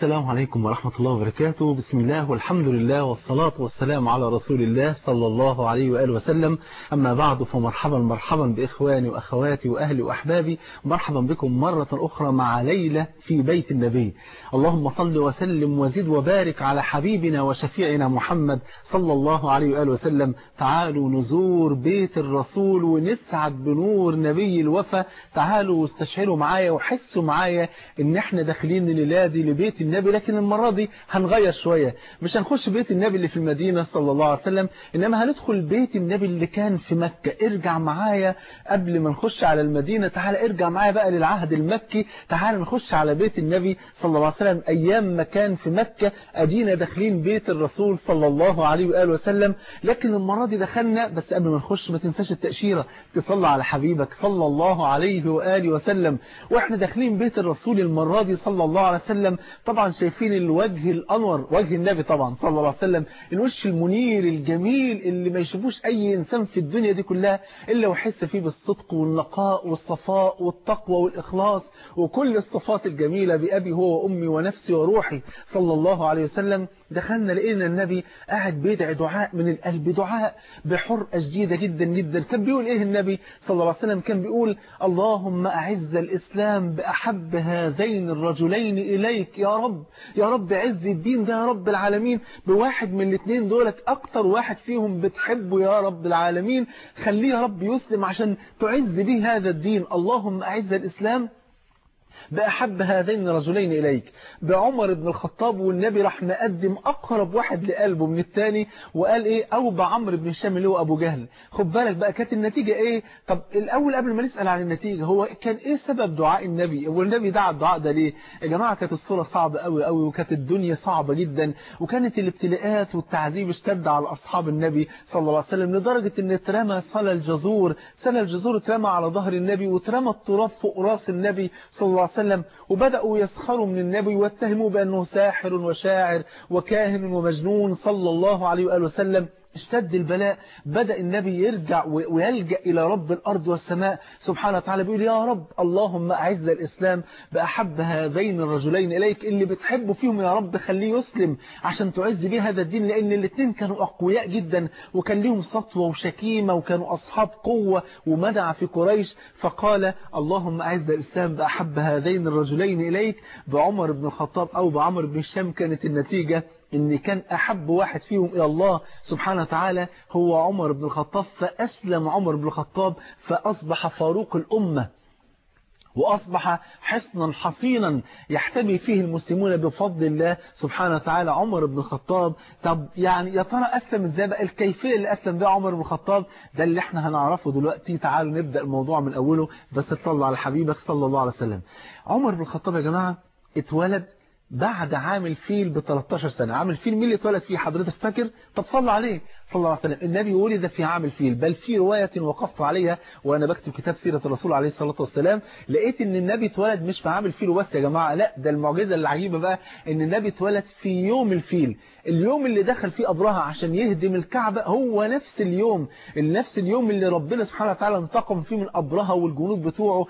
السلام عليكم ورحمة الله وبركاته بسم الله والحمد لله والصلاة والسلام على رسول الله صلى الله عليه وآله وسلم أما بعد فمرحبا مرحبا بإخواني وأخواتي وأهلي وأحبابي مرحبا بكم مرة أخرى مع ليلة في بيت النبي اللهم صل وسلم وزد وبارك على حبيبنا وشفيعنا محمد صلى الله عليه وآله وسلم تعالوا نزور بيت الرسول ونسعد بنور نبي الوفا تعالوا واستشعروا معايا وحسوا معايا ان احنا داخلين الليلة دي لبيت النبي لكن المرة دي هنغير شوية مش هنخش بيت النبي اللي في المدينة صلى الله عليه وسلم إنما هندخل بيت النبي اللي كان في مكة ارجع معايا قبل ما نخش على المدينة تعال ارجع معايا بقى للعهد المكي تعال نخش على بيت النبي صلى الله عليه وسلم أيام ما كان في مكة أدينا داخلين بيت الرسول صلى الله عليه وآله وسلم لكن المرة دي دخلنا بس قبل ما نخش ما تنساش التأشيرة تصلى على حبيبك صلى الله عليه وآله وسلم واحنا داخلين بيت الرسول المرة دي صلى الله عليه وسلم طبعا شايفين الوجه الأنور وجه النبي طبعا صلى الله عليه وسلم الوش المنير الجميل اللي ما يشوفوش أي إنسان في الدنيا دي كلها إلا ويحس فيه بالصدق والنقاء والصفاء والتقوى والإخلاص وكل الصفات الجميلة بأبي هو وأمي ونفسي وروحي صلى الله عليه وسلم دخلنا لقينا النبي قاعد بيدعي دعاء من القلب دعاء بحرقة شديدة جدا جدا كان بيقول إيه النبي صلى الله عليه وسلم كان بيقول اللهم أعز الإسلام بأحب هذين الرجلين إليك يا رب يا رب عز الدين ده يا رب العالمين بواحد من الاثنين دولت أكتر واحد فيهم بتحبه يا رب العالمين خليه يا رب يسلم عشان تعز به هذا الدين اللهم أعز الإسلام بأحب هذين الرجلين إليك بعمر بن الخطاب والنبي راح مقدم أقرب واحد لقلبه من الثاني وقال إيه أو بعمر بن هشام اللي هو أبو جهل خد بالك بقى كانت النتيجة إيه طب الأول قبل ما نسأل عن النتيجة هو كان إيه سبب دعاء النبي والنبي دعا الدعاء ده ليه يا جماعة كانت الصورة صعبة قوي قوي وكانت الدنيا صعبة جدا وكانت الابتلاءات والتعذيب اشتد على أصحاب النبي صلى الله عليه وسلم لدرجة إن اترمى صلى الجزور صلى الجزور اترمى على ظهر النبي واترمى التراب فوق راس النبي صلى الله عليه وسلم وبدأوا يسخروا من النبي واتهموا بأنه ساحر وشاعر وكاهن ومجنون صلى الله عليه وآله وسلم اشتد البلاء بدأ النبي يرجع ويلجأ إلى رب الأرض والسماء سبحانه وتعالى بيقول يا رب اللهم أعز الإسلام بأحب هذين الرجلين إليك اللي بتحبه فيهم يا رب خليه يسلم عشان تعز به هذا الدين لأن الاثنين كانوا أقوياء جدا وكان لهم سطوة وشكيمة وكانوا أصحاب قوة ومدع في قريش فقال اللهم أعز الإسلام بأحب هذين الرجلين إليك بعمر بن الخطاب أو بعمر بن الشام كانت النتيجة ان كان احب واحد فيهم الى الله سبحانه وتعالى هو عمر بن الخطاب فاسلم عمر بن الخطاب فاصبح فاروق الامه وأصبح حصنا حصينا يحتمي فيه المسلمون بفضل الله سبحانه وتعالى عمر بن الخطاب طب يعني يا ترى أسلم ازاي بقى الكيفية اللي أسلم بها عمر بن الخطاب ده اللي احنا هنعرفه دلوقتي تعالوا نبدأ الموضوع من أوله بس تصلى على حبيبك صلى الله عليه وسلم عمر بن الخطاب يا جماعة اتولد بعد عام الفيل ب 13 سنة عام الفيل مين اللي اتولد فيه حضرتك فاكر طب صلى عليه صلى الله عليه وسلم النبي ولد في عام الفيل بل في رواية وقفت عليها وأنا بكتب كتاب سيرة الرسول عليه الصلاة والسلام لقيت ان النبي اتولد مش في عام الفيل وبس يا جماعة لا ده المعجزة العجيبة بقى ان النبي اتولد في يوم الفيل اليوم اللي دخل فيه أبرهة عشان يهدم الكعبة هو نفس اليوم نفس اليوم اللي ربنا سبحانه وتعالى انتقم فيه من أبرهة والجنود بتوعه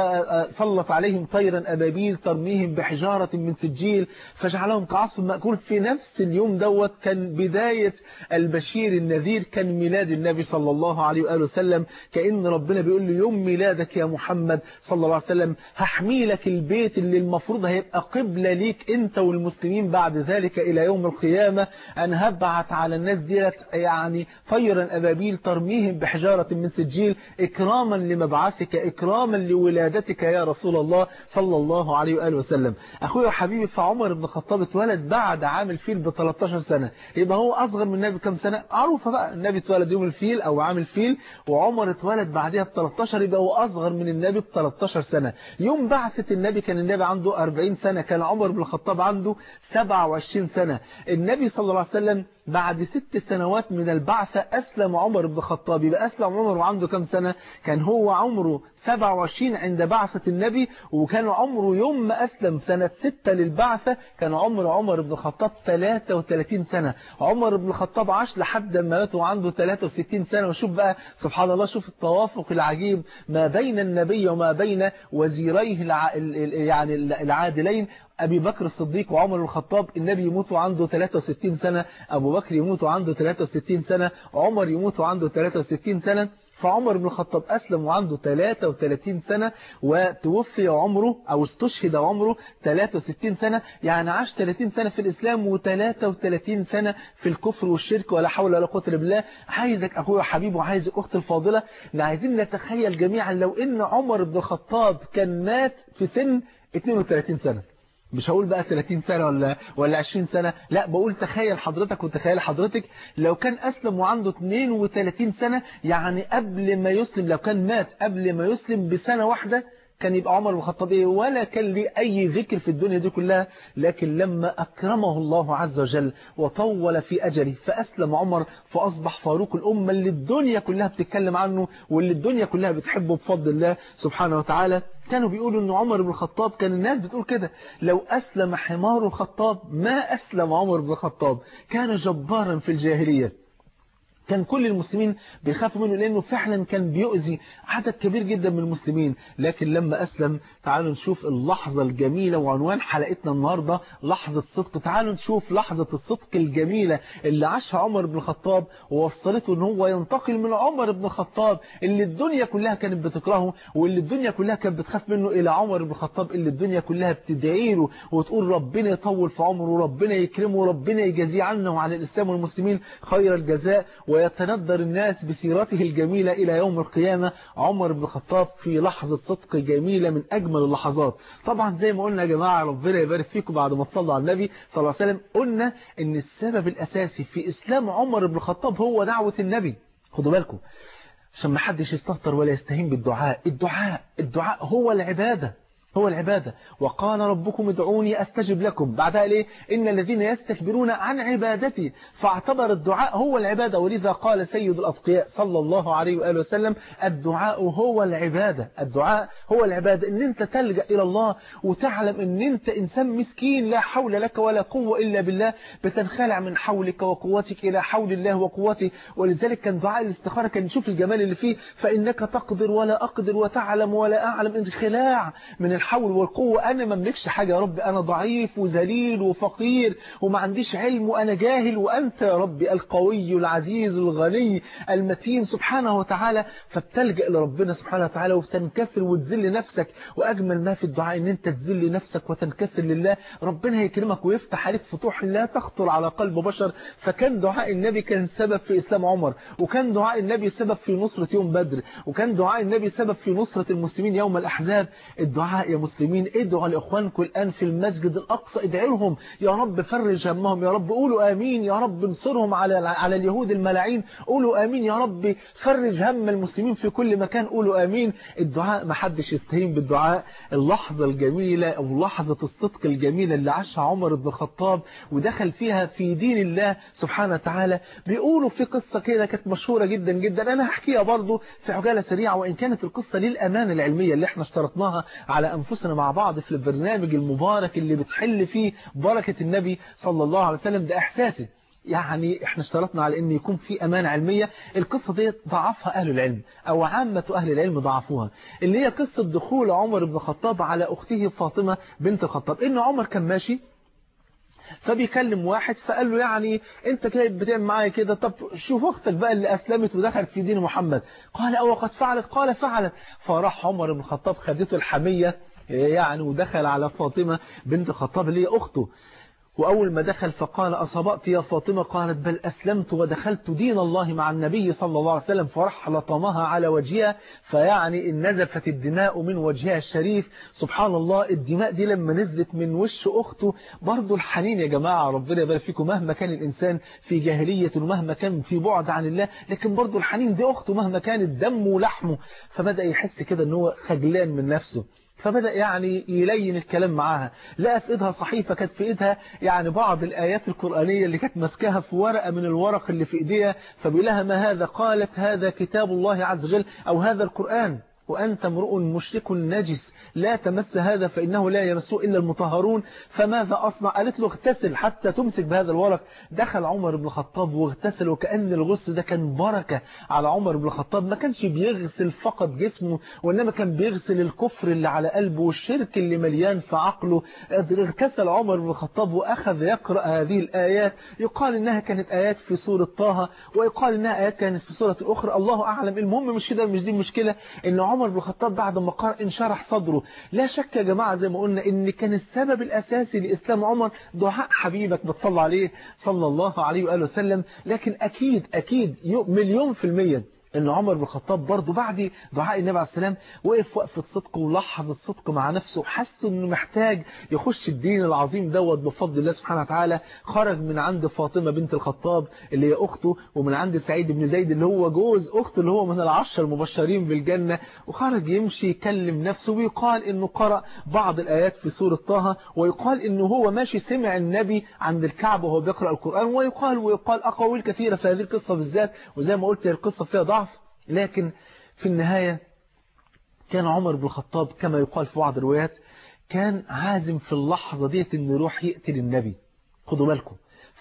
وسلط عليهم طيرا أبابيل ترميهم بحجارة من سجيل فجعلهم كعصف مأكول في نفس اليوم دوت كان بداية البشير النذير كان ميلاد النبي صلى الله عليه وآله وسلم كأن ربنا بيقول له يوم ميلادك يا محمد صلى الله عليه وسلم هحمي لك البيت اللي المفروض هيبقى قبلة ليك انت والمسلمين بعد ذلك إلى يوم القيامة أنا هبعت على الناس ديت يعني طيرا أبابيل ترميهم بحجارة من سجيل إكراما لمبعثك إكراما لولادتك يا رسول الله صلى الله عليه وآله وسلم أخويا وحبيبي فعمر بن الخطاب اتولد بعد عام الفيل ب 13 سنة يبقى هو أصغر من النبي كم سنة معروفة بقى النبي اتولد يوم الفيل أو عام الفيل وعمر اتولد بعدها ب 13 يبقى هو أصغر من النبي ب 13 سنة يوم بعثة النبي كان النبي عنده 40 سنة كان عمر بن الخطاب عنده 27 سنة النبي صلى الله عليه وسلم بعد ست سنوات من البعثة أسلم عمر بن الخطاب يبقى أسلم عمر وعنده كم سنة كان هو عمره 27 عند بعثة النبي وكان عمره يوم ما أسلم سنة 6 للبعث البعثة كان عمر عمر بن الخطاب 33 سنة عمر بن الخطاب عاش لحد ما مات وعنده 63 سنة وشوف بقى سبحان الله شوف التوافق العجيب ما بين النبي وما بين وزيريه الع... يعني العادلين أبي بكر الصديق وعمر بن الخطاب النبي يموت عنده 63 سنة أبو بكر يموت عنده 63 سنة عمر يموت عنده 63 سنة فعمر بن الخطاب أسلم وعنده 33 سنة وتوفي عمره أو استشهد عمره 63 سنة يعني عاش 30 سنة في الإسلام و33 سنة في الكفر والشرك ولا حول ولا قوة إلا بالله عايزك أخوي وحبيبي وعايزك أختي الفاضلة عايزين نتخيل جميعا لو إن عمر بن الخطاب كان مات في سن 32 سنة مش هقول بقى 30 سنة ولا ولا 20 سنة لا بقول تخيل حضرتك وتخيل حضرتك لو كان أسلم وعنده 32 سنة يعني قبل ما يسلم لو كان مات قبل ما يسلم بسنة واحدة كان يبقى عمر بن الخطاب ايه ولا كان ليه اي ذكر في الدنيا دي كلها لكن لما اكرمه الله عز وجل وطول في اجله فاسلم عمر فاصبح فاروق الامه اللي الدنيا كلها بتتكلم عنه واللي الدنيا كلها بتحبه بفضل الله سبحانه وتعالى كانوا بيقولوا ان عمر بن الخطاب كان الناس بتقول كده لو اسلم حمار الخطاب ما اسلم عمر بن الخطاب كان جبارا في الجاهليه كان كل المسلمين بيخافوا منه لأنه فعلا كان بيؤذي عدد كبير جدا من المسلمين لكن لما أسلم تعالوا نشوف اللحظة الجميلة وعنوان حلقتنا النهاردة لحظة صدق تعالوا نشوف لحظة الصدق الجميلة اللي عاشها عمر بن الخطاب ووصلته ان هو ينتقل من عمر بن الخطاب اللي الدنيا كلها كانت بتكرهه واللي الدنيا كلها كانت بتخاف منه إلى عمر بن الخطاب اللي الدنيا كلها بتدعي له وتقول ربنا يطول في عمره وربنا يكرمه وربنا يجازيه عنا وعلى الإسلام والمسلمين خير الجزاء ويتندر الناس بسيرته الجميلة إلى يوم القيامة عمر بن الخطاب في لحظة صدق جميلة من أجمل اللحظات طبعا زي ما قلنا يا جماعة ربنا يبارك فيكم بعد ما تصلوا على النبي صلى الله عليه وسلم قلنا ان السبب الأساسي في إسلام عمر بن الخطاب هو دعوة النبي خدوا بالكم عشان ما حدش يستهتر ولا يستهين بالدعاء الدعاء الدعاء هو العبادة هو العبادة وقال ربكم ادعوني أستجب لكم بعدها ليه إن الذين يستكبرون عن عبادتي فاعتبر الدعاء هو العبادة ولذا قال سيد الأتقياء صلى الله عليه وآله وسلم الدعاء هو العبادة الدعاء هو العبادة إن أنت تلجأ إلى الله وتعلم إن أنت إنسان مسكين لا حول لك ولا قوة إلا بالله بتنخلع من حولك وقوتك إلى حول الله وقوته ولذلك كان دعاء الاستخارة كان نشوف الجمال اللي فيه فإنك تقدر ولا أقدر وتعلم ولا أعلم انخلاع من الحول والقوة أنا ما مملكش حاجة يا رب أنا ضعيف وذليل وفقير وما عنديش علم وأنا جاهل وأنت يا رب القوي العزيز الغني المتين سبحانه وتعالى فبتلجأ لربنا سبحانه وتعالى وتنكسر وتذل نفسك وأجمل ما في الدعاء أن أنت تذل نفسك وتنكسر لله ربنا يكرمك ويفتح عليك فتوح لا تخطر على قلب بشر فكان دعاء النبي كان سبب في إسلام عمر وكان دعاء النبي سبب في نصرة يوم بدر وكان دعاء النبي سبب في نصرة المسلمين يوم الأحزاب الدعاء يا مسلمين ادعوا لإخوانكم الآن في المسجد الأقصى ادعوا لهم يا رب فرج همهم يا رب قولوا آمين يا رب انصرهم على على اليهود الملاعين قولوا آمين يا رب فرج هم المسلمين في كل مكان قولوا آمين الدعاء ما حدش يستهين بالدعاء اللحظة الجميلة أو لحظة الصدق الجميلة اللي عاشها عمر بن الخطاب ودخل فيها في دين الله سبحانه وتعالى بيقولوا في قصة كده كانت مشهورة جدا جدا أنا هحكيها برضو في عجالة سريعة وإن كانت القصة للأمانة العلمية اللي احنا اشترطناها على أنفسنا مع بعض في البرنامج المبارك اللي بتحل فيه بركة النبي صلى الله عليه وسلم ده إحساسي يعني احنا اشترطنا على ان يكون في امانة علمية القصة دي ضعفها اهل العلم او عامة اهل العلم ضعفوها اللي هي قصة دخول عمر بن الخطاب على اخته فاطمة بنت الخطاب ان عمر كان ماشي فبيكلم واحد فقال له يعني انت كده بتعمل معايا كده طب شوف اختك بقى اللي اسلمت ودخلت في دين محمد قال او قد فعلت قال فعلت فراح عمر بن الخطاب خدته الحمية يعني ودخل على فاطمة بنت الخطاب اللي هي اخته وأول ما دخل فقال أصبأت يا فاطمة قالت بل أسلمت ودخلت دين الله مع النبي صلى الله عليه وسلم فرح لطمها على وجهها فيعني إن نزفت الدماء من وجهها الشريف سبحان الله الدماء دي لما نزلت من وش أخته برضو الحنين يا جماعة ربنا يبارك فيكم مهما كان الإنسان في جاهلية ومهما كان في بعد عن الله لكن برضو الحنين دي أخته مهما كانت دمه ولحمه فبدأ يحس كده أنه هو خجلان من نفسه فبدأ يعني يلين الكلام معاها لقى في ايدها صحيفة كانت في ايدها يعني بعض الآيات القرآنية اللي كانت ماسكاها في ورقة من الورق اللي في ايديها فبيقول لها ما هذا قالت هذا كتاب الله عز وجل أو هذا القرآن وأنت امرؤ مشرك نجس لا تمس هذا فإنه لا يمسه إلا المطهرون فماذا أصنع قالت له اغتسل حتى تمسك بهذا الورق دخل عمر بن الخطاب واغتسل وكأن الغسل ده كان بركة على عمر بن الخطاب ما كانش بيغسل فقط جسمه وإنما كان بيغسل الكفر اللي على قلبه والشرك اللي مليان في عقله اغتسل عمر بن الخطاب وأخذ يقرأ هذه الآيات يقال إنها كانت آيات في سورة طه ويقال إنها آيات كانت في سورة أخرى الله أعلم المهم مش كده مش دي المشكلة إن عمر بن الخطاب بعد ما قرأ انشرح صدره لا شك يا جماعة زي ما قلنا إن كان السبب الأساسي لإسلام عمر دعاء حبيبك بتصلى عليه صلى الله عليه وآله وسلم لكن أكيد أكيد مليون في المية ان عمر بن الخطاب برضه بعد دعاء النبي عليه السلام وقف وقفه صدق ولحظه صدق مع نفسه حس انه محتاج يخش الدين العظيم دوت بفضل الله سبحانه وتعالى خرج من عند فاطمه بنت الخطاب اللي هي اخته ومن عند سعيد بن زيد اللي هو جوز اخته اللي هو من العشر المبشرين بالجنه وخرج يمشي يكلم نفسه ويقال انه قرأ بعض الايات في سوره طه ويقال انه هو ماشي سمع النبي عند الكعبه وهو بيقرأ القرآن ويقال ويقال اقاويل كثيره في هذه القصه بالذات وزي ما قلت القصه فيها ضعف لكن في النهاية كان عمر بن الخطاب كما يقال في بعض الروايات كان عازم في اللحظة ديت انه يروح يقتل النبي خدوا بالكم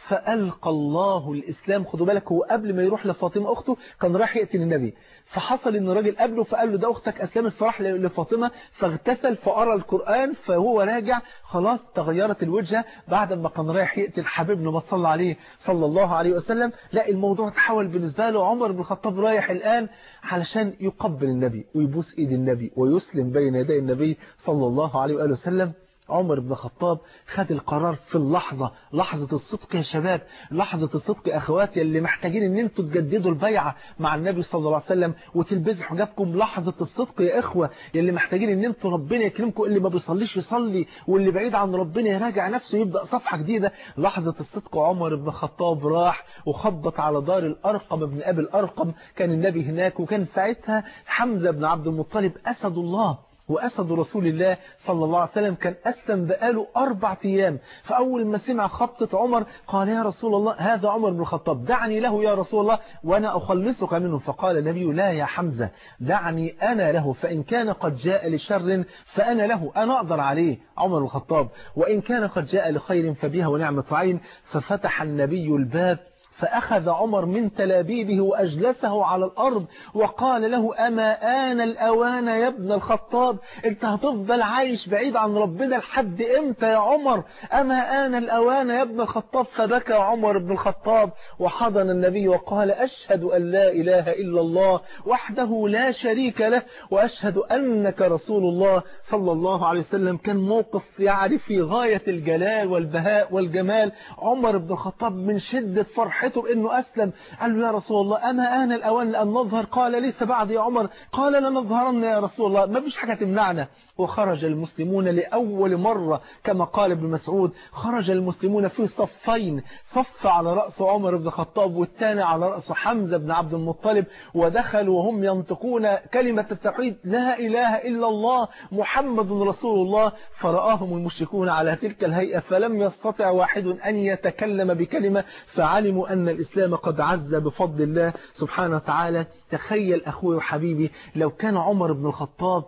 فألقى الله الإسلام خدوا بالك هو قبل ما يروح لفاطمة أخته كان راح يقتل النبي فحصل ان راجل قبله فقال له ده أختك أسلمت فراح لفاطمة فاغتسل فقرأ القرآن فهو راجع خلاص تغيرت الوجهة بعد ما كان رايح يقتل حبيبنا ما صلى عليه صلى الله عليه وسلم لا الموضوع تحول بالنسبة له عمر بن الخطاب رايح الآن علشان يقبل النبي ويبوس ايد النبي ويسلم بين يدي النبي صلى الله عليه وآله وسلم عمر بن الخطاب خد القرار في اللحظة لحظة الصدق يا شباب لحظة الصدق يا أخواتي اللي محتاجين ان انتوا تجددوا البيعة مع النبي صلى الله عليه وسلم وتلبسوا حجابكم لحظة الصدق يا إخوة اللي محتاجين ان انتوا ربنا يكرمكم اللي ما بيصليش يصلي واللي بعيد عن ربنا يراجع نفسه يبدأ صفحة جديدة لحظة الصدق عمر بن الخطاب راح وخبط على دار الأرقم ابن أبي الأرقم كان النبي هناك وكان ساعتها حمزة بن عبد المطلب أسد الله وأسد رسول الله صلى الله عليه وسلم كان أسلم بقاله أربع أيام فأول ما سمع خبطة عمر قال يا رسول الله هذا عمر بن الخطاب دعني له يا رسول الله وأنا أخلصك منه فقال النبي لا يا حمزة دعني أنا له فإن كان قد جاء لشر فأنا له أنا أقدر عليه عمر بن الخطاب وإن كان قد جاء لخير فبها ونعمة عين ففتح النبي الباب فأخذ عمر من تلابيبه وأجلسه على الأرض وقال له أما آن الأوان يا ابن الخطاب انت هتفضل عايش بعيد عن ربنا لحد امتى يا عمر أما آن الأوان يا ابن الخطاب فبكى عمر بن الخطاب وحضن النبي وقال أشهد أن لا إله إلا الله وحده لا شريك له وأشهد أنك رسول الله صلى الله عليه وسلم كان موقف يعني في غاية الجلال والبهاء والجمال عمر بن الخطاب من شدة فرحته فرحته بأنه أسلم قال له يا رسول الله أما آن الأوان أن نظهر قال ليس بعد يا عمر قال لنظهرن يا رسول الله ما فيش حاجة تمنعنا وخرج المسلمون لأول مرة كما قال ابن مسعود خرج المسلمون في صفين صف على رأس عمر بن الخطاب والثاني على رأس حمزة بن عبد المطلب ودخلوا وهم ينطقون كلمة التوحيد لا إله إلا الله محمد رسول الله فرآهم المشركون على تلك الهيئة فلم يستطع واحد أن يتكلم بكلمة فعلموا أن الإسلام قد عز بفضل الله سبحانه وتعالى تخيل أخوي وحبيبي لو كان عمر بن الخطاب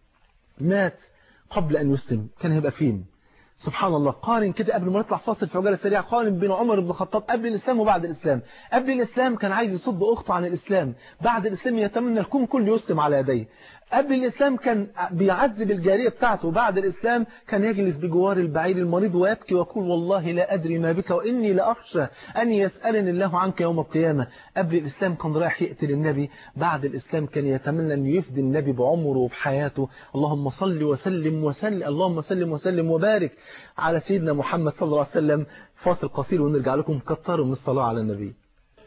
مات قبل أن يسلم كان هيبقى فين سبحان الله قارن كده قبل ما نطلع فاصل في عجالة سريعة قارن بين عمر بن الخطاب قبل الإسلام وبعد الإسلام قبل الإسلام كان عايز يصد أخته عن الإسلام بعد الإسلام يتمنى الكون كله يسلم على يديه قبل الإسلام كان بيعذب الجارية بتاعته بعد الإسلام كان يجلس بجوار البعير المريض ويبكي ويقول والله لا أدري ما بك وإني لأخشى أن يسألني الله عنك يوم القيامة قبل الإسلام كان رايح يقتل النبي بعد الإسلام كان يتمنى أن يفدي النبي بعمره وبحياته اللهم صل وسلم وسلم اللهم سلم وسلم وبارك على سيدنا محمد صلى الله عليه وسلم فاصل قصير ونرجع لكم كتروا من الصلاة على النبي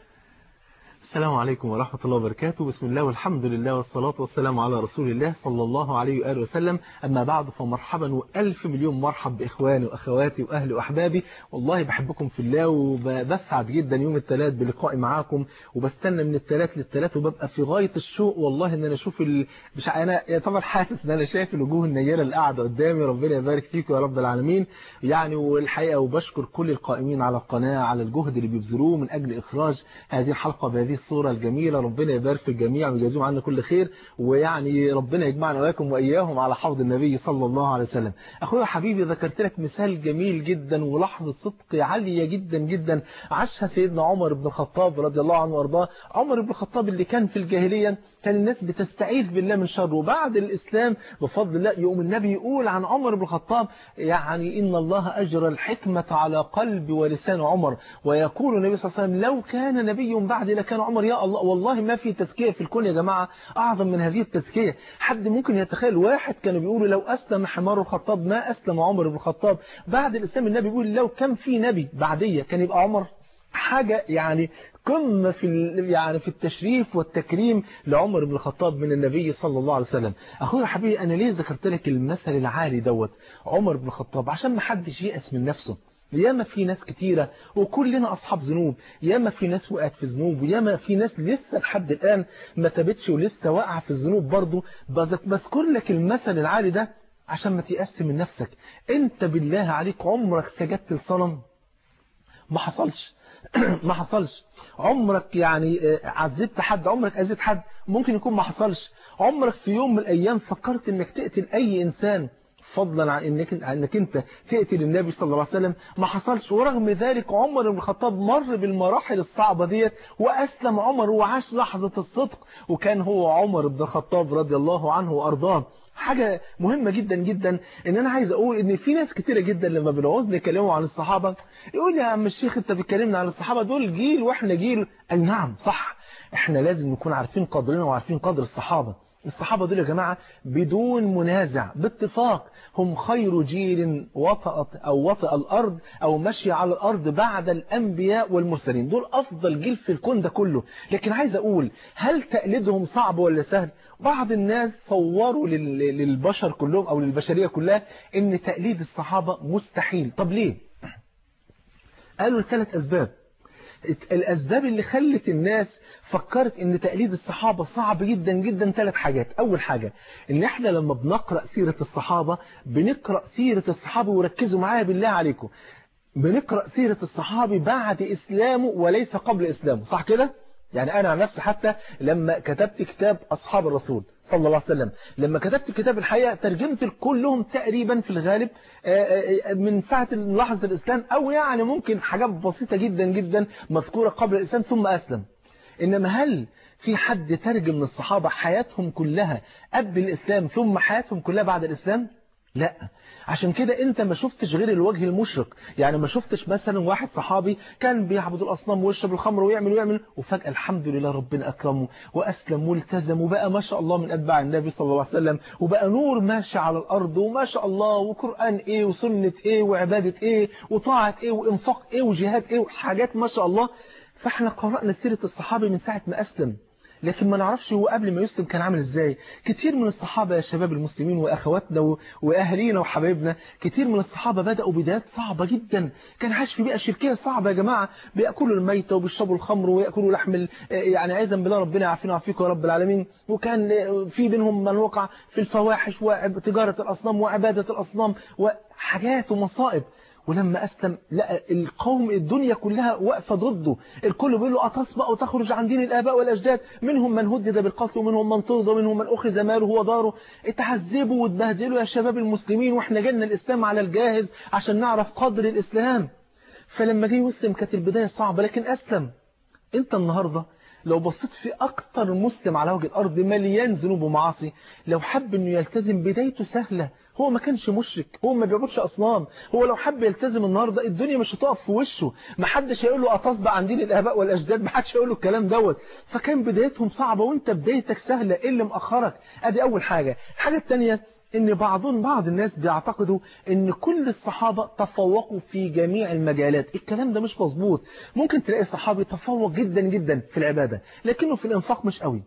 السلام عليكم ورحمة الله وبركاته بسم الله والحمد لله والصلاة والسلام على رسول الله صلى الله عليه وآله وسلم أما بعد فمرحبا وألف مليون مرحب بإخواني وأخواتي وأهلي وأحبابي والله بحبكم في الله وبسعد جدا يوم الثلاث بلقائي معاكم وبستنى من الثلاث للثلاث وببقى في غاية الشوق والله إن أنا أشوف ال... مش أنا طبعا حاسس إن أنا شايف الوجوه النيرة اللي قاعدة قدامي ربنا يبارك فيكم يا رب العالمين يعني والحقيقة وبشكر كل القائمين على القناة على الجهد اللي بيبذلوه من أجل إخراج هذه الحلقة بهذه هذه الصورة الجميلة ربنا يبارك في الجميع ويجازيهم عنا كل خير ويعني ربنا يجمعنا وإياكم وإياهم على حوض النبي صلى الله عليه وسلم أخويا حبيبي ذكرت لك مثال جميل جدا ولحظة صدق عالية جدا جدا عاشها سيدنا عمر بن الخطاب رضي الله عنه وارضاه عمر بن الخطاب اللي كان في الجاهلية كان الناس بتستعيذ بالله من شره وبعد الإسلام بفضل الله يقوم النبي يقول عن عمر بن الخطاب يعني إن الله أجرى الحكمة على قلب ولسان عمر ويقول النبي صلى الله عليه وسلم لو كان نبي بعد لكان عمر يا الله والله ما في تزكية في الكون يا جماعة أعظم من هذه التزكية حد ممكن يتخيل واحد كانوا بيقولوا لو أسلم حمار الخطاب ما أسلم عمر بن الخطاب بعد الإسلام النبي بيقول لو كان في نبي بعدية كان يبقى عمر حاجة يعني قمة في يعني في التشريف والتكريم لعمر بن الخطاب من النبي صلى الله عليه وسلم أخويا حبيبي أنا ليه ذكرت لك المثل العالي دوت عمر بن الخطاب عشان ما حدش يأس من نفسه ياما في ناس كتيرة وكلنا أصحاب ذنوب ياما في ناس وقعت في ذنوب وياما في ناس لسه لحد الآن ما تابتش ولسه واقعة في الذنوب برضه بذكر لك المثل العالي ده عشان ما تيأس من نفسك انت بالله عليك عمرك سجدت لصنم ما حصلش ما حصلش عمرك يعني عذبت حد عمرك أذيت حد ممكن يكون ما حصلش عمرك في يوم من الأيام فكرت انك تقتل أي إنسان فضلا عن انك انك انت تقتل النبي صلى الله عليه وسلم ما حصلش ورغم ذلك عمر بن الخطاب مر بالمراحل الصعبة ديت وأسلم عمر وعاش لحظة الصدق وكان هو عمر بن الخطاب رضي الله عنه وأرضاه حاجة مهمة جدا جدا ان انا عايز اقول ان في ناس كتيرة جدا لما بنعوز نكلموا عن الصحابة يقول يا عم الشيخ انت بتكلمنا عن الصحابة دول جيل واحنا جيل اي نعم صح احنا لازم نكون عارفين قدرنا وعارفين قدر الصحابة الصحابة دول يا جماعة بدون منازع باتفاق هم خير جيل وطأت أو وطأ الأرض أو مشي على الأرض بعد الأنبياء والمرسلين دول أفضل جيل في الكون ده كله لكن عايز أقول هل تقليدهم صعب ولا سهل بعض الناس صوروا للبشر كلهم أو للبشرية كلها إن تقليد الصحابة مستحيل طب ليه قالوا ثلاث أسباب الأسباب اللي خلت الناس فكرت ان تقليد الصحابة صعب جدا جدا ثلاث حاجات اول حاجة ان احنا لما بنقرأ سيرة الصحابة بنقرأ سيرة الصحابة وركزوا معايا بالله عليكم بنقرأ سيرة الصحابي بعد اسلامه وليس قبل اسلامه صح كده يعني انا عن نفسي حتى لما كتبت كتاب اصحاب الرسول صلى الله عليه وسلم لما كتبت كتاب الحقيقة ترجمت كلهم تقريبا في الغالب من ساعة لحظة الإسلام أو يعني ممكن حاجات بسيطة جدا جدا مذكورة قبل الإسلام ثم أسلم إنما هل في حد ترجم من الصحابة حياتهم كلها قبل الإسلام ثم حياتهم كلها بعد الإسلام لا عشان كده انت ما شفتش غير الوجه المشرق يعني ما شفتش مثلا واحد صحابي كان بيعبد الاصنام ويشرب الخمر ويعمل ويعمل وفجأة الحمد لله ربنا اكرمه واسلم والتزم وبقى ما شاء الله من اتباع النبي صلى الله عليه وسلم وبقى نور ماشي على الارض وما شاء الله وقرآن ايه وسنة ايه وعبادة ايه وطاعة ايه وانفاق ايه وجهاد ايه وحاجات ما شاء الله فاحنا قرأنا سيرة الصحابي من ساعة ما اسلم لكن ما نعرفش هو قبل ما يسلم كان عامل ازاي كتير من الصحابة يا شباب المسلمين واخواتنا واهالينا وحبايبنا كتير من الصحابة بدأوا بدايات صعبة جدا كان عاش في بيئة شركية صعبة يا جماعة بيأكلوا الميتة وبيشربوا الخمر ويأكلوا لحم يعني عايزا بالله ربنا يعافينا ويعافيكم يا رب العالمين وكان في بينهم من وقع في الفواحش وتجارة الأصنام وعبادة الأصنام وحاجات ومصائب ولما أسلم لقى القوم الدنيا كلها واقفة ضده الكل بيقول له أتصبأ وتخرج عن دين الآباء والأجداد منهم من هدد بالقتل ومنهم من طرد ومنهم من أخذ ماله وداره اتعذبوا واتبهدلوا يا شباب المسلمين واحنا جالنا الإسلام على الجاهز عشان نعرف قدر الإسلام فلما جه يسلم كانت البداية صعبة لكن أسلم انت النهاردة لو بصيت في أكتر مسلم على وجه الأرض مليان ذنوب ومعاصي لو حب أنه يلتزم بدايته سهلة هو ما كانش مشرك هو ما بيعبدش أصنام هو لو حب يلتزم النهاردة الدنيا مش هتقف في وشه ما حدش هيقول له أتصبع عن دين الآباء والأجداد ما حدش هيقول له الكلام دوت فكان بدايتهم صعبة وانت بدايتك سهلة ايه اللي مأخرك ادي أول حاجة الحاجة الثانية ان بعضهم بعض الناس بيعتقدوا ان كل الصحابة تفوقوا في جميع المجالات الكلام ده مش مظبوط ممكن تلاقي صحابي تفوق جدا جدا في العبادة لكنه في الانفاق مش قوي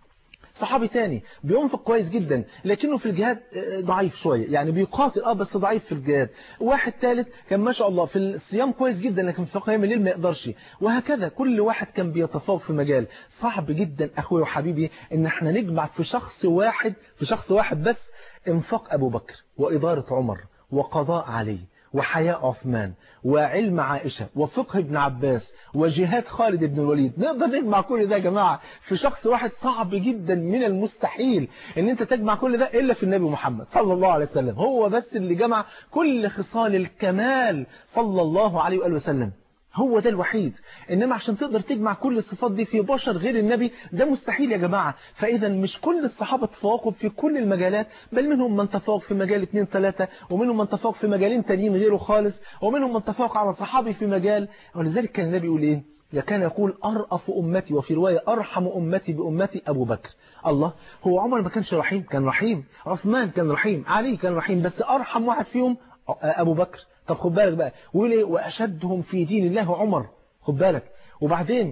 صحابي تاني بينفق كويس جدا لكنه في الجهاد ضعيف شوية يعني بيقاتل اه بس ضعيف في الجهاد واحد ثالث كان ما شاء الله في الصيام كويس جدا لكن في قيام الليل ما يقدرش وهكذا كل واحد كان بيتفوق في مجال صعب جدا اخوي وحبيبي ان احنا نجمع في شخص واحد في شخص واحد بس انفاق ابو بكر وادارة عمر وقضاء علي وحياء عثمان وعلم عائشة وفقه ابن عباس وجهاد خالد بن الوليد نقدر نجمع كل ده يا جماعة في شخص واحد صعب جدا من المستحيل ان انت تجمع كل ده الا في النبي محمد صلى الله عليه وسلم هو بس اللي جمع كل خصال الكمال صلى الله عليه وآله وسلم هو ده الوحيد إنما عشان تقدر تجمع كل الصفات دي في بشر غير النبي ده مستحيل يا جماعة فإذا مش كل الصحابة تفوقوا في كل المجالات بل منهم من تفوق في مجال اثنين ثلاثة ومنهم من تفوق في مجالين تانيين غيره خالص ومنهم من تفوق على صحابي في مجال ولذلك كان النبي يقول إيه كان يقول أرأف أمتي وفي رواية أرحم أمتي بأمتي أبو بكر الله هو عمر ما كانش رحيم كان رحيم عثمان كان رحيم علي كان رحيم بس أرحم واحد فيهم أبو بكر طب خد بالك بقى ويقول ايه واشدهم في دين الله عمر خد بالك وبعدين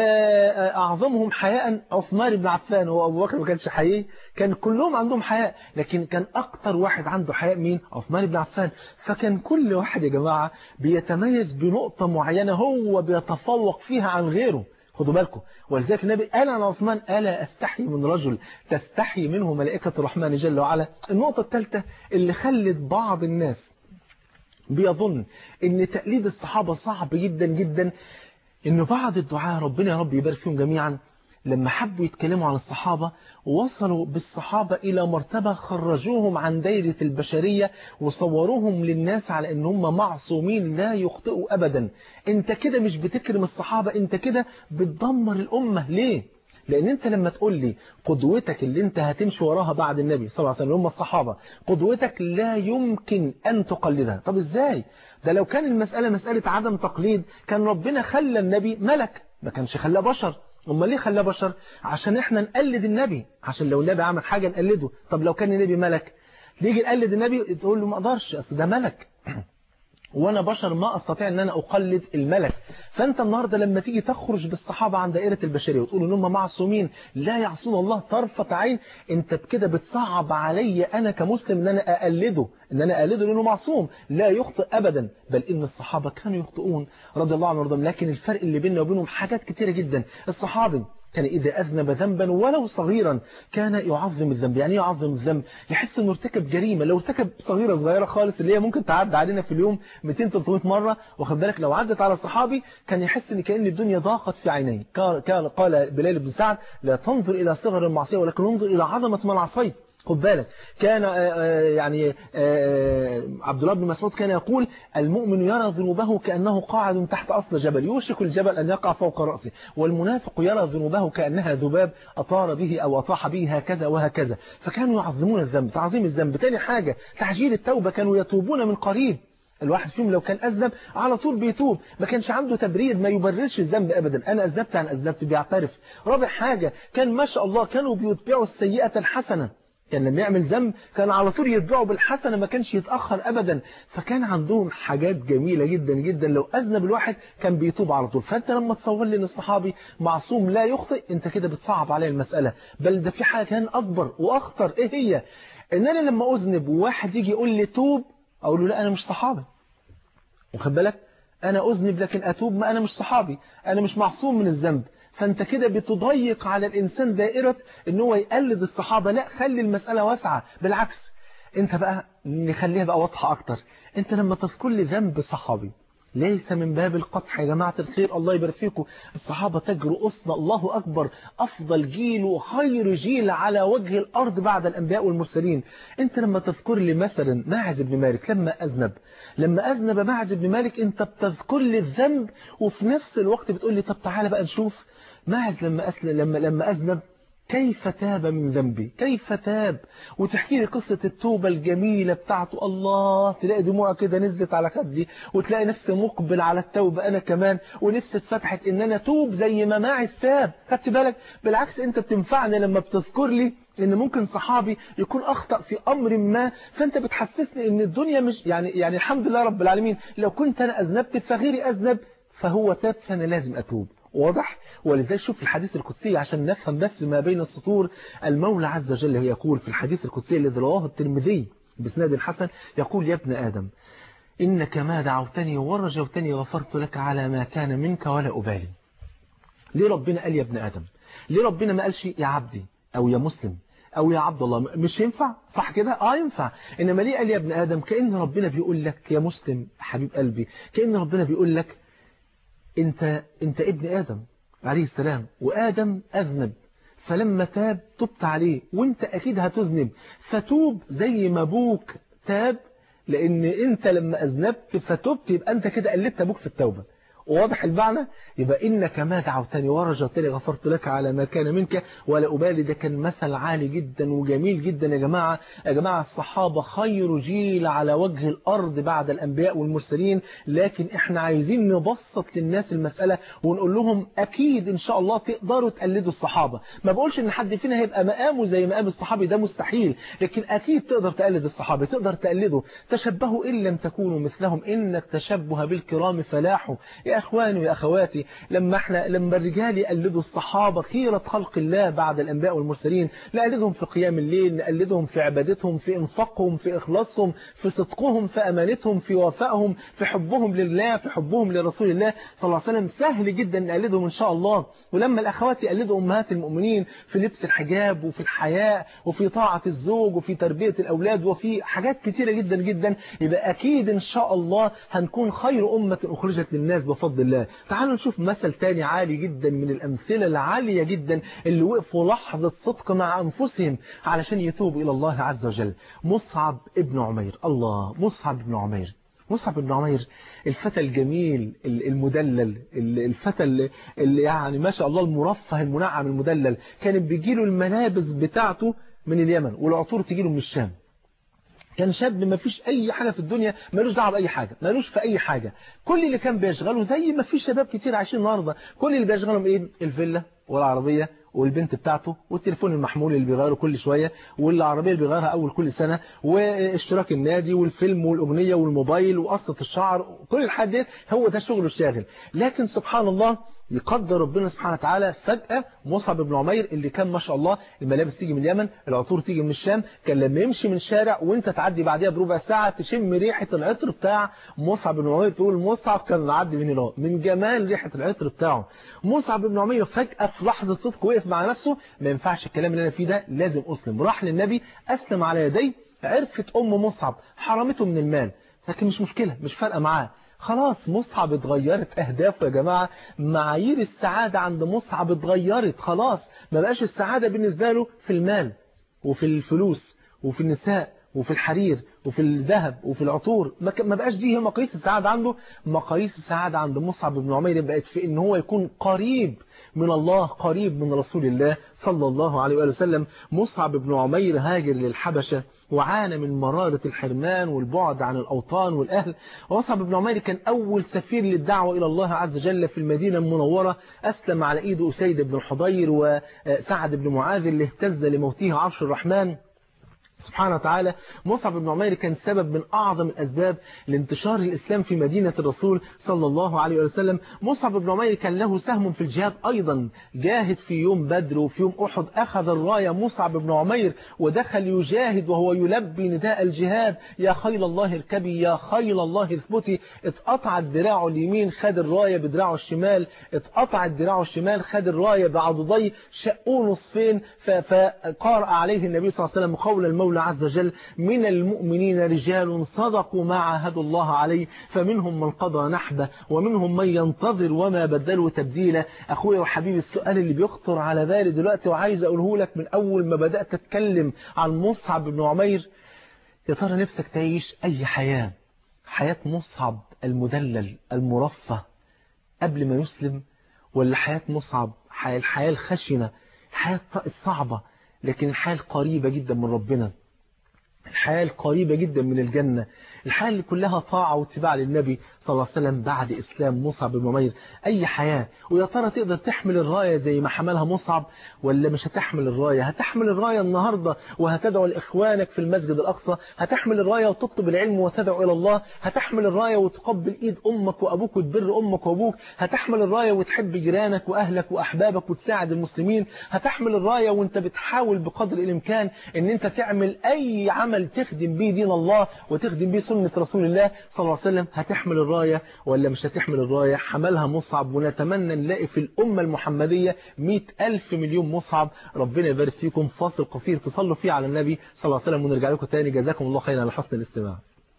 واعظمهم حياء عثمان بن عفان هو ابو بكر ما كانش حقيقي كان كلهم عندهم حياء لكن كان اكتر واحد عنده حياء مين عثمان بن عفان فكان كل واحد يا جماعه بيتميز بنقطه معينه هو بيتفوق فيها عن غيره خدوا بالكم ولذلك النبي قال عن عثمان ألا أستحي من رجل تستحي منه ملائكة الرحمن جل وعلا النقطة الثالثة اللي خلت بعض الناس بيظن ان تقليد الصحابة صعب جدا جدا ان بعض الدعاء ربنا يا رب يبارك فيهم جميعا لما حبوا يتكلموا عن الصحابة وصلوا بالصحابة إلى مرتبة خرجوهم عن دايرة البشرية وصوروهم للناس على أن هم معصومين لا يخطئوا أبدا أنت كده مش بتكرم الصحابة أنت كده بتدمر الأمة ليه؟ لأن أنت لما تقول لي قدوتك اللي أنت هتمشي وراها بعد النبي صلى الله عليه وسلم هم الصحابة قدوتك لا يمكن أن تقلدها طب إزاي؟ ده لو كان المسألة مسألة عدم تقليد كان ربنا خلى النبي ملك ما كانش خلاه بشر امال ليه خلاه بشر عشان احنا نقلد النبي عشان لو النبي عمل حاجة نقلده طب لو كان النبي ملك نيجي نقلد النبي تقول له ما اقدرش اصل ده ملك وانا بشر ما استطيع ان انا اقلد الملك فانت النهارده لما تيجي تخرج بالصحابه عن دائره البشريه وتقول ان هم معصومين لا يعصون الله طرفه عين انت بكده بتصعب علي انا كمسلم ان انا اقلده ان انا اقلده لانه معصوم لا يخطئ ابدا بل ان الصحابه كانوا يخطئون رضي الله عنهم وارضاهم لكن الفرق اللي بيننا وبينهم حاجات كتيره جدا الصحابي كان إذا أذنب ذنبا ولو صغيرا كان يعظم الذنب يعني يعظم الذنب يحس أنه ارتكب جريمة لو ارتكب صغيرة صغيرة خالص اللي هي ممكن تعدي علينا في اليوم 200-300 مرة واخد بالك لو عدت على الصحابي كان يحس أن كأن الدنيا ضاقت في عينيه كان قال بلال بن سعد لا تنظر إلى صغر المعصية ولكن انظر إلى عظمة من عصيت خد بالك كان يعني عبد الله بن مسعود كان يقول المؤمن يرى ذنوبه كأنه قاعد تحت أصل جبل يوشك الجبل أن يقع فوق رأسه والمنافق يرى ذنوبه كأنها ذباب أطار به أو أطاح به هكذا وهكذا فكانوا يعظمون الذنب تعظيم الذنب تاني حاجة تعجيل التوبة كانوا يتوبون من قريب الواحد فيهم لو كان أذنب على طول بيتوب ما كانش عنده تبرير ما يبررش الذنب أبدا أنا أذنبت عن أذنبت بيعترف رابع حاجة كان ما شاء الله كانوا بيتبعوا السيئة الحسنة كان لما يعمل ذنب كان على طول يتبعه بالحسنة ما كانش يتأخر أبدا فكان عندهم حاجات جميلة جدا جدا لو أذنب الواحد كان بيتوب على طول فأنت لما تصور لي أن الصحابي معصوم لا يخطئ أنت كده بتصعب عليه المسألة بل ده في حاجة كان أكبر وأخطر إيه هي إن أنا لما أذنب وواحد يجي يقول لي توب أقول له لا أنا مش صحابي واخد بالك أنا أذنب لكن أتوب ما أنا مش صحابي أنا مش معصوم من الذنب فانت كده بتضيق على الإنسان دائرة ان هو يقلد الصحابة لا خلي المسألة واسعة بالعكس انت بقى نخليها بقى واضحة اكتر انت لما تذكر لي ذنب صحابي ليس من باب القطع يا جماعة الخير الله يبارك فيكم الصحابة تجروا أصنا الله أكبر أفضل جيل وخير جيل على وجه الأرض بعد الأنبياء والمرسلين أنت لما تذكر لي مثلا ماعز بن مالك لما أذنب لما أذنب ماعز بن مالك أنت بتذكر لي الذنب وفي نفس الوقت بتقول لي طب تعالى بقى نشوف ماعز لما أسلم لما لما أذنب كيف تاب من ذنبي كيف تاب وتحكي لي قصة التوبة الجميلة بتاعته الله تلاقي دموع كده نزلت على خدي وتلاقي نفسي مقبل على التوبة أنا كمان ونفسي اتفتحت إن أنا توب زي ما ماعز تاب خدت بالك بالعكس أنت بتنفعني لما بتذكر لي ان ممكن صحابي يكون اخطأ في امر ما فانت بتحسسني ان الدنيا مش يعني يعني الحمد لله رب العالمين لو كنت انا اذنبت فغيري اذنب فهو تاب فانا لازم اتوب واضح ولذلك شوف الحديث القدسي عشان نفهم بس ما بين السطور المولى عز وجل يقول في الحديث القدسي الذي رواه الترمذي باسناد الحسن يقول يا ابن آدم إنك ما دعوتني ورجوتني غفرت لك على ما كان منك ولا أبالي ليه ربنا قال يا ابن آدم ليه ربنا ما قالش يا عبدي أو يا مسلم او يا عبد الله مش ينفع صح كده اه ينفع انما ليه قال يا ابن ادم كأن ربنا بيقول لك يا مسلم حبيب قلبي كأن ربنا بيقول لك انت انت ابن ادم عليه السلام وادم اذنب فلما تاب تبت عليه وانت اكيد هتذنب فتوب زي ما ابوك تاب لان انت لما اذنبت فتبت يبقى انت كده قلدت ابوك في التوبه واضح المعنى يبقى إنك ما دعوتني ورجعتني غفرت لك على ما كان منك ولا أبالي ده كان مثل عالي جدا وجميل جدا يا جماعة يا جماعة الصحابة خير جيل على وجه الأرض بعد الأنبياء والمرسلين لكن إحنا عايزين نبسط للناس المسألة ونقول لهم أكيد إن شاء الله تقدروا تقلدوا الصحابة ما بقولش إن حد فينا هيبقى مقامه زي مقام الصحابي ده مستحيل لكن أكيد تقدر تقلد الصحابة تقدر تقلده تشبهوا إن لم تكونوا مثلهم إن التشبه بالكرام فلاح يا أخواني ويا أخواتي لما احنا لما الرجال يقلدوا الصحابة خيرة خلق الله بعد الأنبياء والمرسلين نقلدهم في قيام الليل نقلدهم في عبادتهم في انفاقهم في إخلاصهم في صدقهم في أمانتهم في وفائهم في حبهم لله في حبهم لرسول الله صلى الله عليه وسلم سهل جدا نقلدهم إن شاء الله ولما الأخوات يقلدوا أمهات المؤمنين في لبس الحجاب وفي الحياء وفي طاعة الزوج وفي تربية الأولاد وفي حاجات كتيرة جدا جدا يبقى أكيد إن شاء الله هنكون خير أمة أخرجت للناس بفضل الله تعالوا نشوف مثل تاني عالي جدا من الأمثلة العالية جدا اللي وقفوا لحظة صدق مع أنفسهم علشان يتوبوا إلى الله عز وجل مصعب ابن عمير الله مصعب ابن عمير مصعب بن عمير الفتى الجميل المدلل الفتى اللي يعني ما شاء الله المرفه المنعم المدلل كانت بيجيله الملابس بتاعته من اليمن والعطور تجيله من الشام كان شاب ما فيش اي حاجة في الدنيا ملوش دعوه باي حاجة ملوش في اي حاجة كل اللي كان بيشغله زي ما في شباب كتير عايشين النهارده كل اللي بيشغلهم ايه الفيلا والعربية والبنت بتاعته والتليفون المحمول اللي بيغيره كل شوية والعربية اللي بيغيرها أول كل سنة واشتراك النادي والفيلم والأغنية والموبايل وقصة الشعر كل الحاجات دي هو ده شغله الشاغل لكن سبحان الله يقدر ربنا سبحانه وتعالى فجأة مصعب بن عمير اللي كان ما شاء الله الملابس تيجي من اليمن العطور تيجي من الشام كان لما يمشي من شارع وانت تعدي بعديها بربع ساعة تشم ريحة العطر بتاع مصعب بن عمير تقول مصعب كان معدي من هنا من جمال ريحة العطر بتاعه مصعب بن عمير فجأة في لحظة صدق وقف مع نفسه ما ينفعش الكلام اللي انا فيه ده لازم اسلم راح للنبي اسلم على يديه عرفت ام مصعب حرمته من المال لكن مش مشكلة مش فارقة معاه خلاص مصعب اتغيرت اهدافه يا جماعة معايير السعادة عند مصعب اتغيرت خلاص ما بقاش السعادة بالنسبة له في المال وفي الفلوس وفي النساء وفي الحرير وفي الذهب وفي العطور ما بقاش دي هي مقاييس السعادة عنده مقاييس السعادة عند مصعب بن عمير بقت في ان هو يكون قريب من الله قريب من رسول الله صلى الله عليه وآله وسلم مصعب بن عمير هاجر للحبشة وعانى من مرارة الحرمان والبعد عن الأوطان والأهل ومصعب بن عمير كان أول سفير للدعوة إلى الله عز وجل في المدينة المنورة أسلم على إيد أسيد بن الحضير وسعد بن معاذ اللي اهتز لموته عرش الرحمن سبحانه وتعالى مصعب بن عمير كان سبب من أعظم الأسباب لانتشار الإسلام في مدينة الرسول صلى الله عليه وسلم مصعب بن عمير كان له سهم في الجهاد أيضا جاهد في يوم بدر وفي يوم أحد أخذ الراية مصعب بن عمير ودخل يجاهد وهو يلبي نداء الجهاد يا خيل الله اركبي يا خيل الله اثبتي اتقطعت دراعه اليمين خد الراية بدراعه الشمال اتقطعت دراعه الشمال خد الراية بعضدي شقوه نصفين فقارأ عليه النبي صلى الله عليه وسلم قول المولى المولى عز وجل من المؤمنين رجال صدقوا ما عاهدوا الله عليه فمنهم من قضى نحبه ومنهم من ينتظر وما بدلوا تبديلا أخويا وحبيبي السؤال اللي بيخطر على بالي دلوقتي وعايز أقوله لك من أول ما بدأت أتكلم عن مصعب بن عمير يا ترى نفسك تعيش أي حياة حياة مصعب المدلل المرفه قبل ما يسلم ولا حياة مصعب الحياة الخشنة الحياة الصعبة لكن الحياة القريبة جدا من ربنا الحياة القريبة جدا من الجنة الحياة اللي كلها طاعة واتباع للنبي صلى الله عليه وسلم بعد إسلام مصعب بن عمير أي حياة ويا ترى تقدر تحمل الراية زي ما حملها مصعب ولا مش هتحمل الراية هتحمل الراية النهاردة وهتدعو لإخوانك في المسجد الأقصى هتحمل الراية وتطلب العلم وتدعو إلى الله هتحمل الراية وتقبل إيد أمك وأبوك وتبر أمك وأبوك هتحمل الراية وتحب جيرانك وأهلك وأحبابك وتساعد المسلمين هتحمل الراية وانت بتحاول بقدر الإمكان ان انت تعمل أي عمل عمل تخدم بيه دين الله وتخدم بيه سنة رسول الله صلى الله عليه وسلم هتحمل الراية ولا مش هتحمل الراية حملها مصعب ونتمنى نلاقي في الأمة المحمدية مئة ألف مليون مصعب ربنا يبارك فيكم فاصل قصير تصلوا فيه على النبي صلى الله عليه وسلم ونرجع لكم تاني جزاكم الله خيرا على حسن الاستماع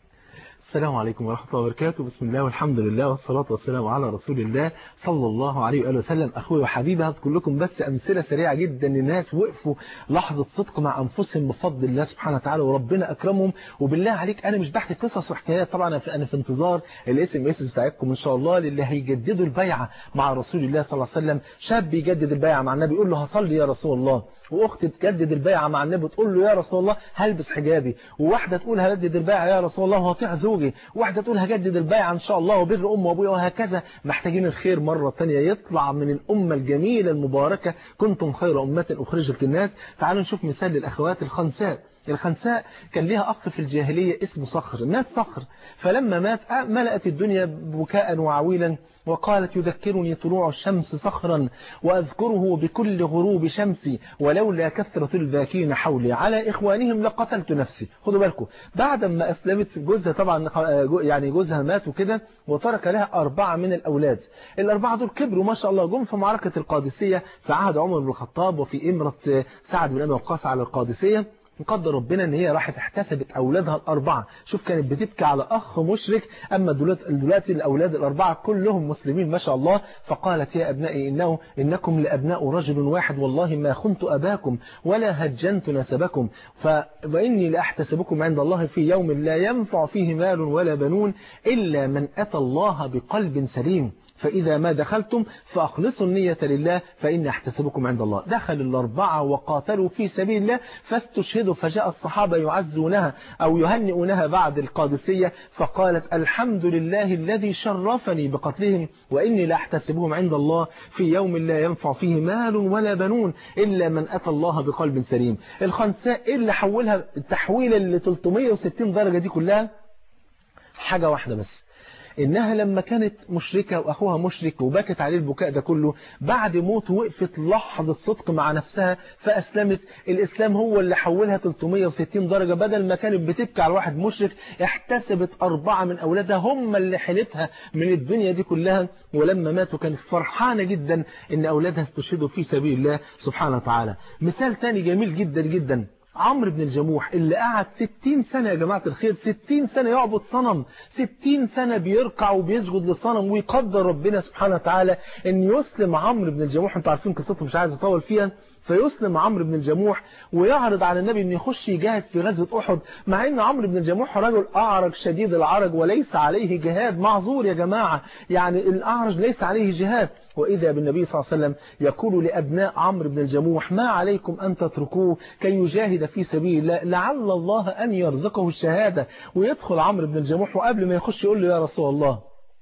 السلام عليكم ورحمة الله وبركاته بسم الله والحمد لله والصلاة والسلام على رسول الله صلى الله عليه وآله وسلم أخوي وحبيبي هذكر لكم بس أمثلة سريعة جدا لناس وقفوا لحظة صدق مع أنفسهم بفضل الله سبحانه وتعالى وربنا أكرمهم وبالله عليك أنا مش بحكي قصص وحكايات طبعا أنا في انتظار الاس ام اس بتاعتكم إن شاء الله للي هيجددوا البيعة مع رسول الله صلى الله عليه وسلم شاب يجدد البيعة مع النبي يقول له هصلي يا رسول الله واخت تجدد البيعه مع النبي تقول له يا رسول الله هلبس حجابي وواحده تقول هجدد البيعه يا رسول الله وهطيع زوجي واحده تقول هجدد البيعه ان شاء الله وبر امي وابويا وهكذا محتاجين الخير مره ثانيه يطلع من الامه الجميله المباركه كنتم خير امه اخرجت للناس تعالوا نشوف مثال للاخوات الخنساء الخنساء كان ليها أخ في الجاهلية اسمه صخر مات صخر فلما مات ملأت الدنيا بكاء وعويلا وقالت يذكرني طلوع الشمس صخرا وأذكره بكل غروب شمسي ولولا كثرة الباكين حولي على إخوانهم لقتلت نفسي خدوا بالكم بعد ما أسلمت جوزها طبعا يعني جوزها مات وكده وترك لها أربعة من الأولاد الأربعة دول كبروا ما شاء الله جم في معركة القادسية في عهد عمر بن الخطاب وفي إمرة سعد بن أبي وقاص على القادسية قدر ربنا ان هي راحت احتسبت اولادها الاربعه شوف كانت بتبكي على اخ مشرك اما دلوقتي الاولاد الاربعه كلهم مسلمين ما شاء الله فقالت يا ابنائي انه انكم لابناء رجل واحد والله ما خنت اباكم ولا هجنت نسبكم فاني لاحتسبكم عند الله في يوم لا ينفع فيه مال ولا بنون الا من اتى الله بقلب سليم فإذا ما دخلتم فأخلصوا النية لله فإن أحتسبكم عند الله دخل الأربعة وقاتلوا في سبيل الله فاستشهدوا فجاء الصحابة يعزونها أو يهنئونها بعد القادسية فقالت الحمد لله الذي شرفني بقتلهم وإني لأحتسبهم عند الله في يوم لا ينفع فيه مال ولا بنون إلا من أتى الله بقلب سليم الخنساء اللي حولها التحويل اللي 360 درجة دي كلها حاجة واحدة بس إنها لما كانت مشركة وأخوها مشرك وبكت عليه البكاء ده كله بعد موت وقفت لحظة صدق مع نفسها فأسلمت الإسلام هو اللي حولها 360 درجة بدل ما كانت بتبكي على واحد مشرك احتسبت أربعة من أولادها هم اللي حلتها من الدنيا دي كلها ولما ماتوا كانت فرحانة جدا إن أولادها استشهدوا في سبيل الله سبحانه وتعالى مثال تاني جميل جدا جدا عمرو بن الجموح اللي قعد 60 سنة يا جماعة الخير 60 سنة يعبد صنم 60 سنة بيركع وبيسجد لصنم ويقدر ربنا سبحانه وتعالى ان يسلم عمرو بن الجموح انتوا عارفين قصته مش عايز اطول فيها فيسلم عمرو بن الجموح ويعرض على النبي ان يخش يجاهد في غزوة احد مع ان عمرو بن الجموح رجل اعرج شديد العرج وليس عليه جهاد معذور يا جماعة يعني الاعرج ليس عليه جهاد وإذا بالنبي صلى الله عليه وسلم يقول لأبناء عمرو بن الجموح ما عليكم أن تتركوه كي يجاهد في سبيل الله لعل الله أن يرزقه الشهادة ويدخل عمرو بن الجموح وقبل ما يخش يقول له يا رسول الله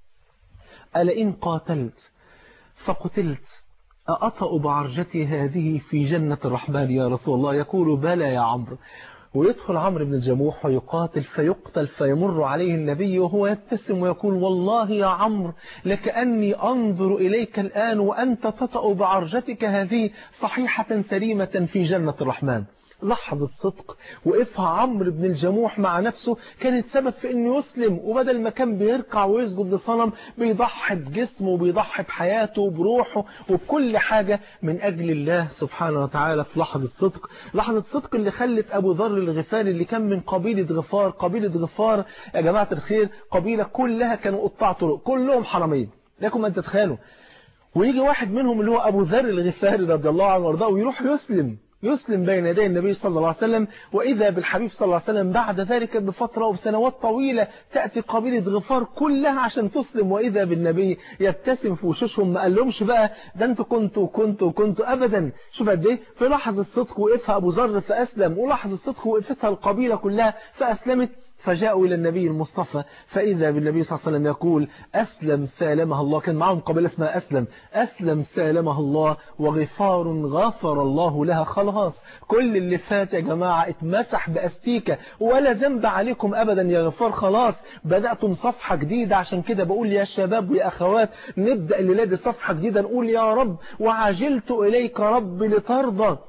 ألا إن قاتلت فقتلت أأطأ بعرجتي هذه في جنة الرحمن يا رسول الله يقول بلى يا عمرو ويدخل عمرو بن الجموح ويقاتل فيقتل فيمر عليه النبي وهو يبتسم ويقول والله يا عمرو لكأني أنظر إليك الآن وأنت تطأ بعرجتك هذه صحيحة سليمة في جنة الرحمن لحظة صدق وقفها عمرو بن الجموح مع نفسه كانت سبب في انه يسلم وبدل ما كان بيركع ويسجد لصنم بيضحي بجسمه وبيضحي بحياته وبروحه وبكل حاجة من اجل الله سبحانه وتعالى في لحظة صدق لحظة صدق اللي خلت ابو ذر الغفاري اللي كان من قبيلة غفار قبيلة غفار يا جماعة الخير قبيلة كلها كانوا قطاع طرق كلهم حرامين لكم ان تتخيلوا ويجي واحد منهم اللي هو ابو ذر الغفاري رضي الله عنه وارضاه ويروح يسلم يسلم بين يدي النبي صلى الله عليه وسلم وإذا بالحبيب صلى الله عليه وسلم بعد ذلك بفترة وسنوات طويلة تأتي قبيلة غفار كلها عشان تسلم وإذا بالنبي يبتسم في وشوشهم ما قالهمش بقى ده انتوا كنتوا كنتوا كنتوا أبدا شوف قد ايه في لحظة صدق وقفها أبو ذر فأسلم ولحظة صدق وقفتها القبيلة كلها فأسلمت فجاءوا إلى النبي المصطفى فإذا بالنبي صلى الله عليه وسلم يقول أسلم سالمها الله كان معهم قبيلة اسمها أسلم أسلم سالمها الله وغفار غفر الله لها خلاص كل اللي فات يا جماعة اتمسح بأستيكة ولا ذنب عليكم أبدا يا غفار خلاص بدأتم صفحة جديدة عشان كده بقول يا شباب ويا أخوات نبدأ الليلة دي صفحة جديدة نقول يا رب وعجلت إليك رب لترضى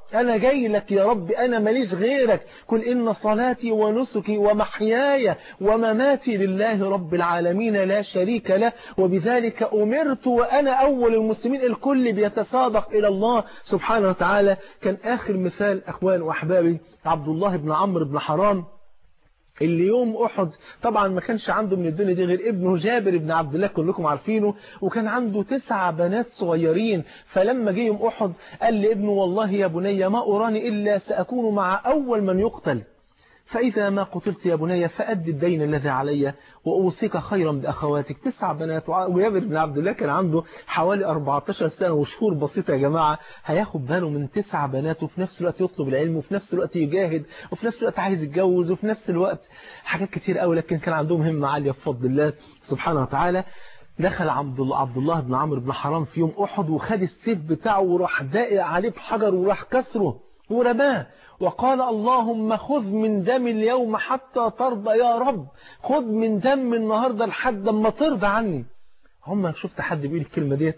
أنا جاي لك يا رب أنا ماليش غيرك قل إن صلاتي ونسكي ومحياي ومماتي لله رب العالمين لا شريك له وبذلك أمرت وأنا أول المسلمين الكل بيتسابق إلى الله سبحانه وتعالى كان آخر مثال أخوان وأحبابي عبد الله بن عمرو بن حرام اللي يوم أحد طبعا ما كانش عنده من الدنيا دي غير ابنه جابر بن عبد الله كلكم عارفينه وكان عنده تسع بنات صغيرين فلما جه يوم أحد قال لابنه والله يا بني ما أراني إلا سأكون مع أول من يقتل فإذا ما قتلت يا بني فأد الدين الذي علي وأوصيك خيرا بأخواتك تسع بنات ويابر بن عبد الله كان عنده حوالي 14 سنة وشهور بسيطة يا جماعة هياخد باله من تسع بنات وفي نفس الوقت يطلب العلم وفي نفس الوقت يجاهد وفي نفس الوقت عايز يتجوز وفي نفس الوقت حاجات كتير قوي لكن كان عندهم همة عالية بفضل الله سبحانه وتعالى دخل عبد الله عبد الله بن عمرو بن حرام في يوم أحد وخد السيف بتاعه وراح داقع عليه بحجر وراح كسره ورماه وقال اللهم خذ من دم اليوم حتى ترضى يا رب خذ من دم النهاردة لحد ما ترضى عني هم شفت حد بيقول الكلمة ديت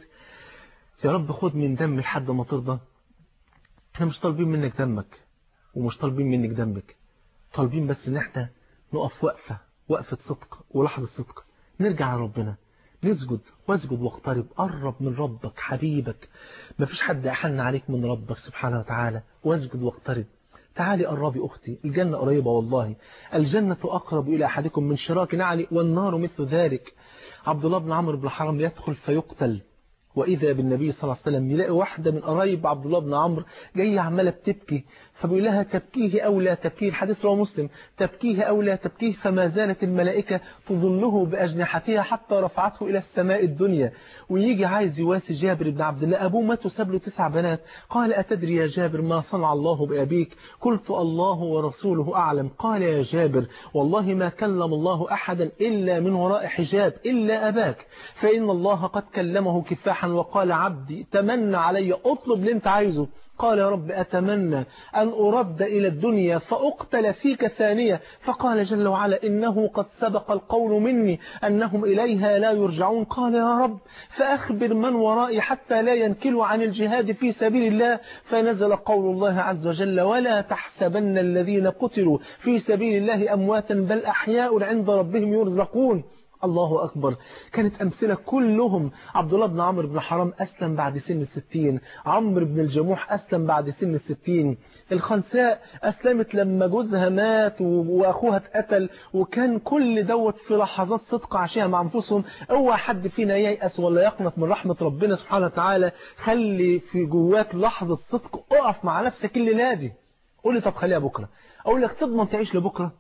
يا رب خذ من دم لحد ما ترضى احنا مش طالبين منك دمك ومش طالبين منك دمك طالبين بس ان احنا نقف وقفة وقفة صدق ولحظة صدق نرجع لربنا نسجد واسجد واقترب قرب من ربك حبيبك مفيش حد أحن عليك من ربك سبحانه وتعالى واسجد واقترب تعالي قربي أختي الجنة قريبة والله الجنة أقرب إلى أحدكم من شراك نعلي والنار مثل ذلك عبد الله بن عمرو بن حرام يدخل فيقتل وإذا بالنبي صلى الله عليه وسلم يلاقي واحدة من قرايب عبد الله بن عمرو جاية عمالة بتبكي فبيقول لها تبكيه أو لا تبكيه الحديث رواه مسلم تبكيه أو لا تبكيه فما زالت الملائكة تظله بأجنحتها حتى رفعته إلى السماء الدنيا ويجي عايز يواسي جابر بن عبد الله أبوه مات وساب له تسع بنات قال أتدري يا جابر ما صنع الله بأبيك قلت الله ورسوله أعلم قال يا جابر والله ما كلم الله أحدا إلا من وراء حجاب إلا أباك فإن الله قد كلمه كفاحا وقال عبدي تمنى علي أطلب اللي انت عايزه قال يا رب أتمنى أن أرد إلى الدنيا فأقتل فيك ثانية فقال جل وعلا إنه قد سبق القول مني أنهم إليها لا يرجعون قال يا رب فأخبر من ورائي حتى لا ينكلوا عن الجهاد في سبيل الله فنزل قول الله عز وجل ولا تحسبن الذين قتلوا في سبيل الله أمواتا بل أحياء عند ربهم يرزقون الله أكبر كانت أمثلة كلهم عبد الله بن عمرو بن حرام أسلم بعد سن الستين عمرو بن الجموح أسلم بعد سن الستين الخنساء أسلمت لما جوزها مات وأخوها اتقتل وكان كل دوت في لحظات صدق عشيها مع أنفسهم أوعى حد فينا ييأس ولا يقنط من رحمة ربنا سبحانه وتعالى خلي في جواك لحظة صدق اقف مع نفسك الليلة دي قول لي طب خليها بكرة أقول لك تضمن تعيش لبكرة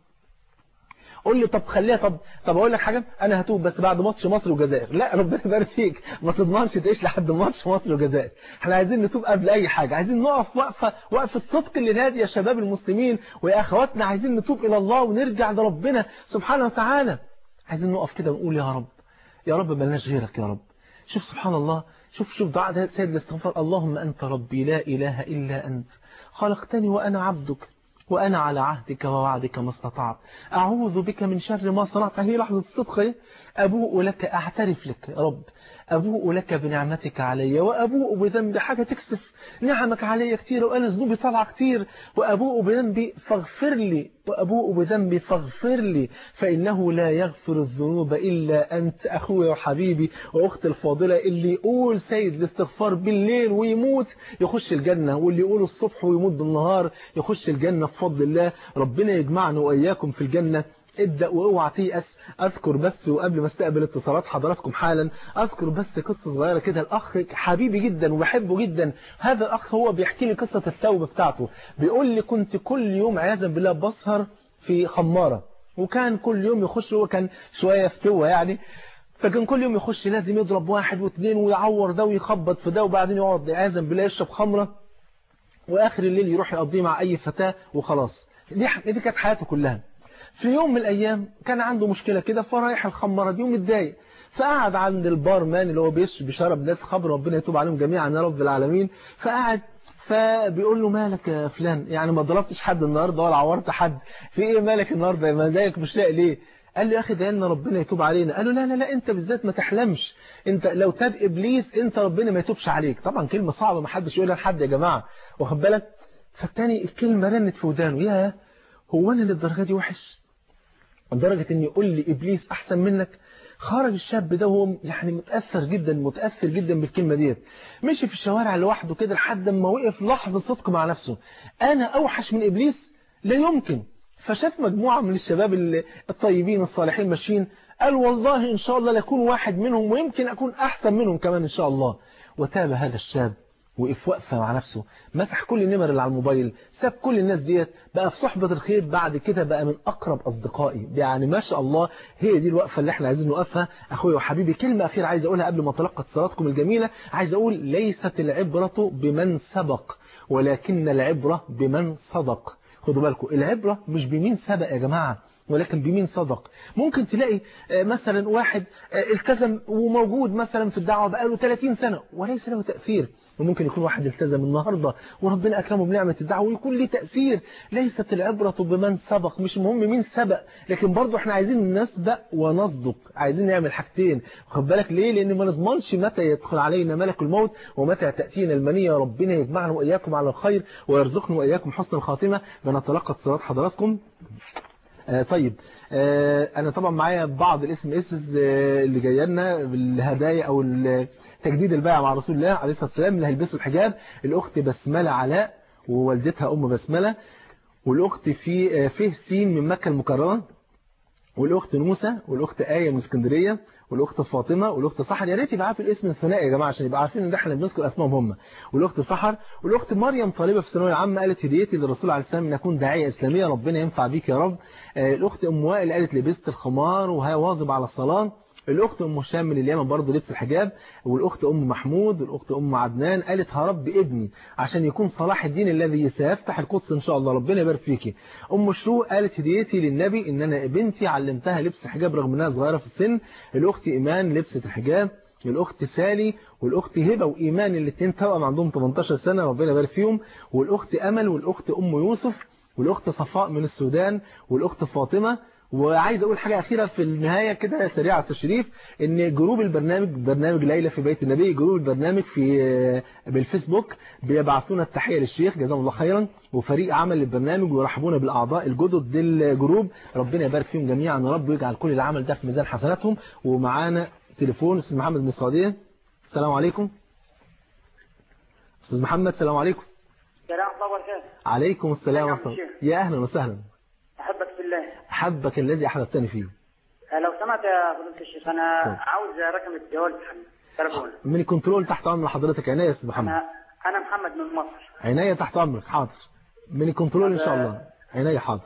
قول لي طب خليها طب طب اقول لك حاجه انا هتوب بس بعد ماتش مصر والجزائر لا ربنا يبارك فيك ما تضمنش تعيش لحد ماتش مصر والجزائر احنا عايزين نتوب قبل اي حاجه عايزين نقف وقفه وقفه صدق لنادي يا شباب المسلمين ويا اخواتنا عايزين نتوب الى الله ونرجع لربنا سبحانه وتعالى عايزين نقف كده ونقول يا رب يا رب ملناش غيرك يا رب شوف سبحان الله شوف شوف دعاء ده سيد الاستغفار اللهم انت ربي لا اله الا انت خلقتني وانا عبدك وأنا على عهدك ووعدك ما استطعت أعوذ بك من شر ما صنعت هي لحظة الصدق أبوء لك أعترف لك يا رب أبوء لك بنعمتك علي وأبوء بذنبي حاجة تكسف نعمك علي كتير وأنا ذنوبي طالعة كتير وأبوء بذنبي فاغفر لي وأبوء بذنبي فاغفر لي فإنه لا يغفر الذنوب إلا أنت أخوي وحبيبي وأختي الفاضلة اللي يقول سيد الاستغفار بالليل ويموت يخش الجنة واللي يقول الصبح ويموت بالنهار يخش الجنة بفضل الله ربنا يجمعنا وإياكم في الجنة ابدأ واوعى تيأس اذكر بس وقبل ما استقبل اتصالات حضراتكم حالا اذكر بس قصة صغيرة كده الاخ حبيبي جدا وبحبه جدا هذا الاخ هو بيحكي لي قصة التوبة بتاعته بيقول لي كنت كل يوم عياذا بالله بسهر في خمارة وكان كل يوم يخش هو كان شوية فتوة يعني فكان كل يوم يخش لازم يضرب واحد واثنين ويعور ده ويخبط في ده وبعدين يقعد عياذا بالله يشرب خمرة واخر الليل يروح يقضيه مع اي فتاة وخلاص دي دي كانت حياته كلها في يوم من الأيام كان عنده مشكلة كده فرايح الخمرة دي ومتضايق فقعد عند البار مان اللي هو بيشرب ناس خمر ربنا يتوب عليهم جميعا يا رب العالمين فقعد فبيقول له مالك يا فلان يعني ما ضربتش حد النهاردة ولا عورت حد في ايه مالك النهاردة ما زيك مش لاقي ليه قال له يا اخي ده ان ربنا يتوب علينا قال له لا لا لا انت بالذات ما تحلمش انت لو تاب ابليس انت ربنا ما يتوبش عليك طبعا كلمة صعبة ما حدش يقولها لحد يا جماعة واخد بالك فالتاني الكلمة رنت في ودانه يا هو أنا للدرجة دي وحش لدرجة إن يقول لي إبليس أحسن منك خرج الشاب ده وهو يعني متأثر جدا متأثر جدا بالكلمة ديت مشي في الشوارع لوحده كده لحد ما وقف لحظة صدق مع نفسه أنا أوحش من إبليس لا يمكن فشاف مجموعة من الشباب الطيبين الصالحين ماشيين قال والله إن شاء الله لأكون واحد منهم ويمكن أكون أحسن منهم كمان إن شاء الله وتاب هذا الشاب وقف وقفة مع نفسه مسح كل النمر اللي على الموبايل ساب كل الناس ديت بقى في صحبة الخير بعد كده بقى من أقرب أصدقائي يعني ما شاء الله هي دي الوقفة اللي احنا عايزين نوقفها أخويا وحبيبي كلمة أخيرة عايز أقولها قبل ما أتلقى اتصالاتكم الجميلة عايز أقول ليست العبرة بمن سبق ولكن العبرة بمن صدق خدوا بالكم العبرة مش بمين سبق يا جماعة ولكن بمين صدق ممكن تلاقي مثلا واحد التزم وموجود مثلا في الدعوة بقاله 30 سنة وليس له تأثير وممكن يكون واحد التزم النهاردة وربنا أكرمه بنعمة الدعوة ويكون له تأثير ليست العبرة بمن سبق مش مهم مين سبق لكن برضه احنا عايزين نسبق ونصدق عايزين نعمل حاجتين خد بالك ليه لأن ما نضمنش متى يدخل علينا ملك الموت ومتى تأتينا المنية ربنا يجمعنا وإياكم على الخير ويرزقنا وإياكم حسن الخاتمة بنتلقى اتصالات حضراتكم آه طيب آه انا طبعا معايا بعض الاس ام اس اللي جايه لنا بالهدايا او تجديد البيعه مع رسول الله عليه الصلاه والسلام اللي هيلبسوا الحجاب الاخت بسمله علاء ووالدتها ام بسمله والاخت في فيه سين من مكه المكرمه والاخت نوسه والاخت ايه من اسكندريه والاخت فاطمه والاخت سحر يا ريت يبقى عارف الاسم الثنائي يا جماعه عشان يبقى عارفين ان احنا بنذكر اسمائهم هم والاخت سحر والاخت مريم طالبه في الثانويه العامه قالت هديتي للرسول عليه السلام ان اكون داعيه اسلاميه ربنا ينفع بيك يا رب آه الاخت ام وائل قالت لبست الخمار وهي واظب على الصلاه الأخت أم هشام من اليمن برضه لبس الحجاب والأخت أم محمود والأخت أم عدنان قالت هرب ابني عشان يكون صلاح الدين الذي سيفتح القدس إن شاء الله ربنا يبارك فيكي أم شروق قالت هديتي للنبي إن أنا بنتي علمتها لبس الحجاب رغم إنها صغيرة في السن الأخت إيمان لبست الحجاب الأخت سالي والأخت هبة وإيمان الاثنين توأم عندهم 18 سنة ربنا يبارك فيهم والأخت أمل والأخت أم يوسف والأخت صفاء من السودان والأخت فاطمة وعايز اقول حاجة اخيرة في النهاية كده سريعة التشريف ان جروب البرنامج برنامج ليلى في بيت النبي جروب البرنامج في بالفيسبوك بيبعثونا التحية للشيخ جزاهم الله خيرا وفريق عمل البرنامج ويرحبونا بالاعضاء الجدد للجروب ربنا يبارك فيهم جميعا يا رب ويجعل كل العمل ده في ميزان حسناتهم ومعانا تليفون استاذ محمد من السعودية السلام عليكم استاذ محمد السلام عليكم السلام ورحمة الله وبركاته عليكم السلام ورحمة الله يا اهلا وسهلا أحبك في الله حبك الذي أحببتني فيه لو سمعت يا فضيلة الشيخ أنا طيب. عاوز رقم الجوال تليفون من الكنترول تحت أمر حضرتك عناية يا أستاذ محمد أنا أنا محمد من مصر عناية تحت أمرك حاضر من الكنترول إن شاء الله عناية حاضر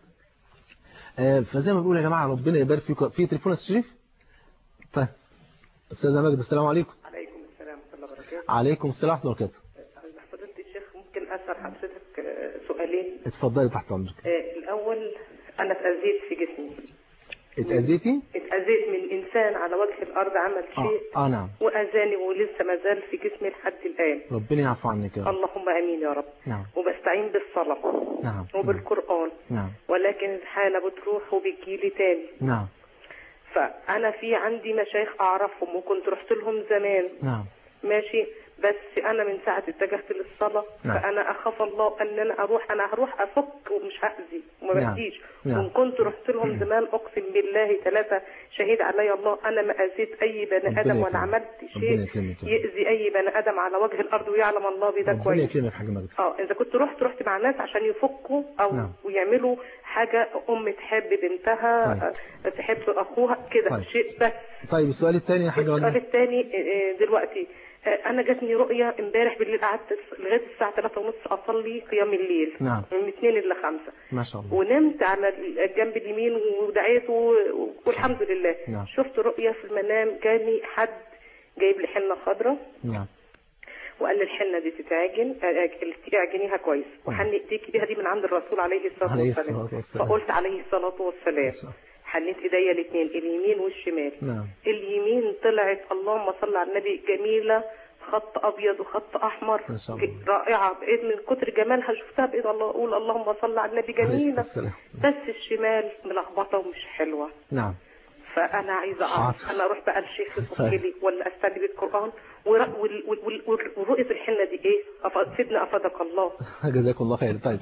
آه فزي ما بقول يا جماعة ربنا يبارك فيكم في تليفون الشريف طيب أستاذ ماجد السلام عليكم عليكم السلام ورحمة الله وبركاته عليكم السلام ورحمة الله وبركاته فضيلة الشيخ ممكن أسأل حضرتك سؤالين اتفضلي تحت أمرك الأول أنا اتأذيت في جسمي اتأذيتي؟ اتأذيت من إنسان على وجه الأرض عمل شيء آه, آه نعم وأذاني ولسه ما زال في جسمي لحد الآن ربنا يعفو عنك يا رب اللهم أمين يا رب نعم وبستعين بالصلاة نعم وبالقرآن نعم ولكن الحالة بتروح وبتجيلي تاني نعم فأنا في عندي مشايخ أعرفهم وكنت رحت لهم زمان نعم ماشي بس انا من ساعه اتجهت للصلاه نعم. فانا اخاف الله ان انا اروح انا هروح افك ومش هاذي وما نعم. باذيش نعم. وان كنت رحت لهم زمان اقسم بالله ثلاثه شهيد علي الله انا ما اذيت اي بني ربنا ادم ولا يكرمك. عملت ربنا شيء يكرمك. ياذي اي بني ادم على وجه الارض ويعلم الله بده ربنا كويس يكرمك حاجة مجد اه اذا كنت رحت رحت مع ناس عشان يفكوا او نعم. ويعملوا حاجه ام تحب بنتها آه، تحب اخوها كده طيب. شيء بس طيب السؤال الثاني يا حاجة السؤال مجد الثاني دلوقتي آه، انا جاتني رؤيه امبارح بالليل قعدت لغايه الساعه 3 ونص اصلي قيام الليل نعم. من 2 الى 5 ما شاء الله ونمت على الجنب اليمين ودعيت و- والحمد لله نعم. شفت رؤيه في المنام جاني حد جايب لي حنه خضراء نعم وقال لي الحنه دي تتعجن آه، اعجنيها كويس وحني ايديك بيها دي من عند الرسول عليه الصلاه عليه والسلام الصلاة والسلام. فقلت عليه الصلاه والسلام السلام. حنيت ايديا الاثنين اليمين والشمال نعم اليمين طلعت اللهم صل على النبي جميلة خط ابيض وخط احمر ما شاء الله. ج- رائعة بقيت من كتر جمالها شفتها بقيت الله اقول اللهم صل على النبي عليه جميلة السلام. بس الشمال ملخبطة ومش حلوة نعم فانا عايزه اعرف حاضر. انا اروح بقى للشيخ يفك طيب. لي ولا استدي بالقران ور- وال- وال- وال- وال- ورؤيه الحنه دي ايه أف- سيدنا افادك الله جزاكم الله خير طيب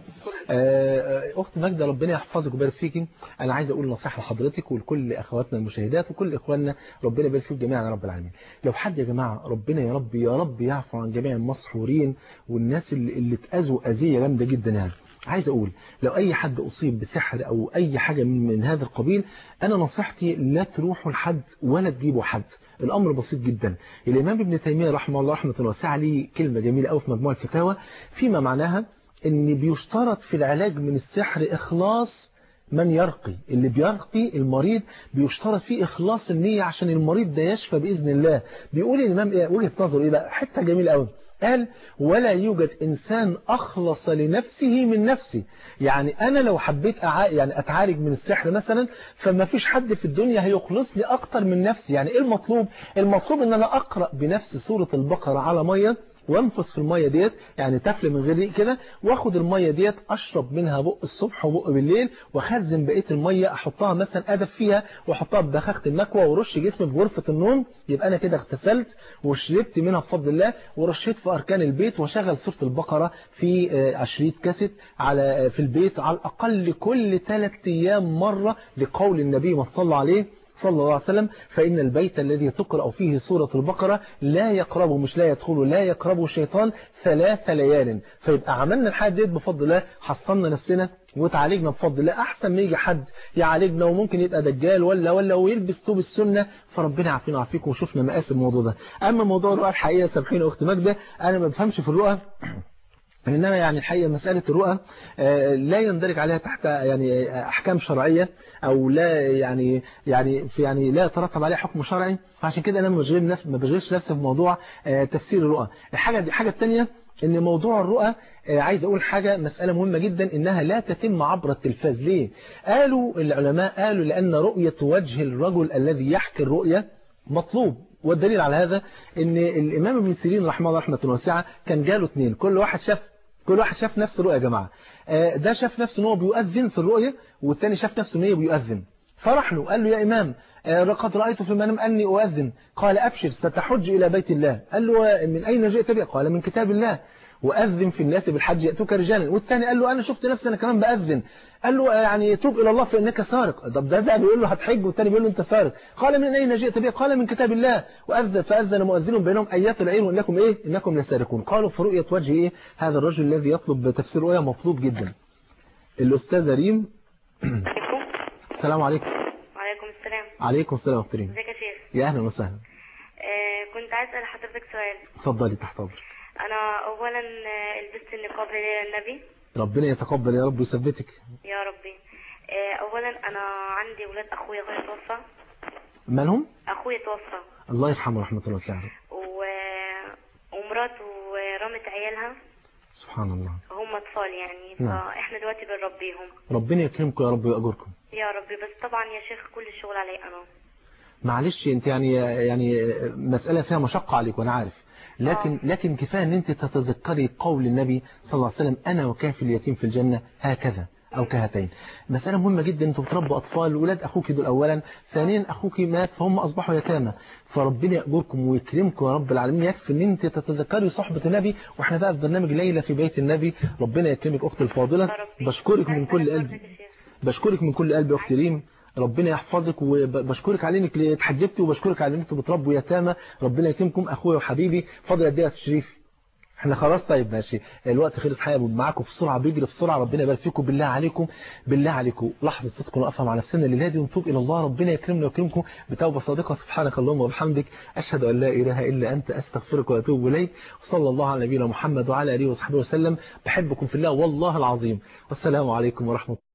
آه، اخت ماجده ربنا يحفظك ويبارك فيكي انا عايز اقول نصيحه لحضرتك ولكل اخواتنا المشاهدات وكل اخواننا ربنا يبارك فيكم جميعا يا رب العالمين لو حد يا جماعه ربنا يا رب يا رب يعفو عن جميع المسحورين والناس اللي, اللي اتاذوا اذيه جامده جدا يعني عايز اقول لو اي حد اصيب بسحر او اي حاجه من, من هذا القبيل انا نصيحتي لا تروحوا لحد ولا تجيبوا حد الامر بسيط جدا الامام ابن تيميه رحمه الله رحمه واسعه ليه كلمه جميله قوي في مجموع الفتاوى فيما معناها ان بيشترط في العلاج من السحر اخلاص من يرقي اللي بيرقي المريض بيشترط فيه اخلاص النية عشان المريض ده يشفى باذن الله بيقول الامام ايه وجهه نظره ايه بقى حته جميله قوي قال ولا يوجد انسان اخلص لنفسه من نفسه يعني انا لو حبيت أع... يعني اتعالج من السحر مثلا فما فيش حد في الدنيا هيخلص لي اكتر من نفسي يعني ايه المطلوب المطلوب ان انا اقرا بنفس سوره البقره على ميه وانفس في الميه ديت يعني تفل من غير ريق كده واخد الميه ديت اشرب منها بق الصبح وبق بالليل واخزن بقيه الميه احطها مثلا ادب فيها واحطها ببخاخه المكوى ورش جسمي في غرفه النوم يبقى انا كده اغتسلت وشربت منها بفضل الله ورشيت في اركان البيت وشغل سوره البقره في آه، عشريط كاسيت على آه، في البيت على الاقل كل ثلاث ايام مره لقول النبي ما صلى عليه صلى الله عليه وسلم فإن البيت الذي تقرأ فيه سورة البقرة لا يقربه مش لا يدخله لا يقربه شيطان ثلاث ليال فيبقى عملنا الحاجة ديت بفضل الله حصلنا نفسنا وتعالجنا بفضل الله أحسن ما يجي حد يعالجنا وممكن يبقى دجال ولا ولا ويلبس توب السنة فربنا يعافينا ويعافيكم وشفنا مقاس الموضوع ده أما موضوع الرؤى الحقيقة سامحيني أخت ماجدة أنا ما بفهمش في الرؤى إنما يعني الحقيقة مسألة الرؤى آه، لا يندرج عليها تحت يعني أحكام شرعية أو لا يعني يعني في يعني لا يترتب عليها حكم شرعي فعشان كده أنا ما بشغل نفسي ما بشغلش نفسي في موضوع آه، تفسير الرؤى الحاجة دي الحاجة الثانية إن موضوع الرؤى آه، عايز أقول حاجة مسألة مهمة جدا إنها لا تتم عبر التلفاز ليه؟ قالوا العلماء قالوا لأن رؤية وجه الرجل الذي يحكي الرؤية مطلوب والدليل على هذا ان الامام ابن سيرين رحمه الله رحمه واسعه كان جاله اثنين كل واحد شاف كل واحد شاف نفس الرؤيا يا جماعه آه، ده شاف نفسه ان هو بيؤذن في الرؤيا والتاني شاف نفسه ان هي بيؤذن فرح له قال له يا امام آه، لقد رايت في المنام اني اؤذن قال ابشر ستحج الى بيت الله قال له آه، من اين جئت به قال من كتاب الله وأذن في الناس بالحج يأتوك رجالا والثاني قال له أنا شفت نفسي أنا كمان بأذن قال له آه، يعني توب إلى الله فإنك سارق طب ده ده بيقول له هتحج والثاني بيقول له أنت سارق قال من أين جئت به قال من كتاب الله وأذن فأذن مؤذن بينهم أيات العين وإنكم إيه إنكم لسارقون قالوا في رؤية وجه إيه هذا الرجل الذي يطلب تفسير رؤيا مطلوب جدا الأستاذ ريم عليكم السلام عليكم وعليكم السلام عليكم السلام ورحمة الله ازيك يا شيخ يا أهلا وسهلا آه كنت عايز اسال حضرتك سؤال اتفضلي تحت أمرك انا اولا آه، لبست النقاب ليلة النبي ربنا يتقبل يا رب ويثبتك يا ربي آه اولا انا عندي ولاد اخويا اخويا توفى مالهم اخويا توفى الله يرحمه رحمة الله وسعه و... ومراته رمت عيالها سبحان الله هم اطفال يعني نعم. فاحنا دلوقتي بنربيهم ربنا يكرمكم يا رب ويأجركم يا ربي بس طبعا يا شيخ كل الشغل علي انا معلش انت يعني يعني مسألة فيها مشقة عليك وانا عارف لكن لكن كفاية ان انت تتذكري قول النبي صلى الله عليه وسلم انا وكافل اليتيم في الجنة هكذا او كهاتين مسألة مهمة جدا انتوا بتربوا اطفال ولاد اخوك دول اولا ثانيا اخوك مات فهم اصبحوا يتامى فربنا يأجركم ويكرمكم يا رب العالمين يكفي ان انت تتذكري صحبة النبي واحنا بقى في برنامج ليلة في بيت النبي ربنا يكرمك اختي الفاضلة يا ربي بشكرك من كل عايزة قلبي أشكرك يا شيخ. بشكرك من كل قلبي يا اختي ريم ربنا يحفظك وبشكرك على انك اتحجبتي وبشكرك على ان انتوا بتربوا يتامى ربنا يكرمكم اخويا وحبيبي فاضل قد ايه يا أستاذ شريف احنا خلاص طيب ماشي الوقت خلص حقيقة معاكم بسرعة بيجري بسرعة ربنا يبارك فيكم بالله عليكم بالله عليكم لحظة صدق ونقفها مع نفسنا الليلة دي ونتوب إلى الله ربنا يكرمنا ويكرمكم بتوبة صادقة سبحانك اللهم وبحمدك أشهد أن لا إله إلا أنت أستغفرك وأتوب إليك وصلى الله على نبينا محمد وعلى آله وصحبه وسلم بحبكم في الله والله العظيم والسلام عليكم ورحمة الله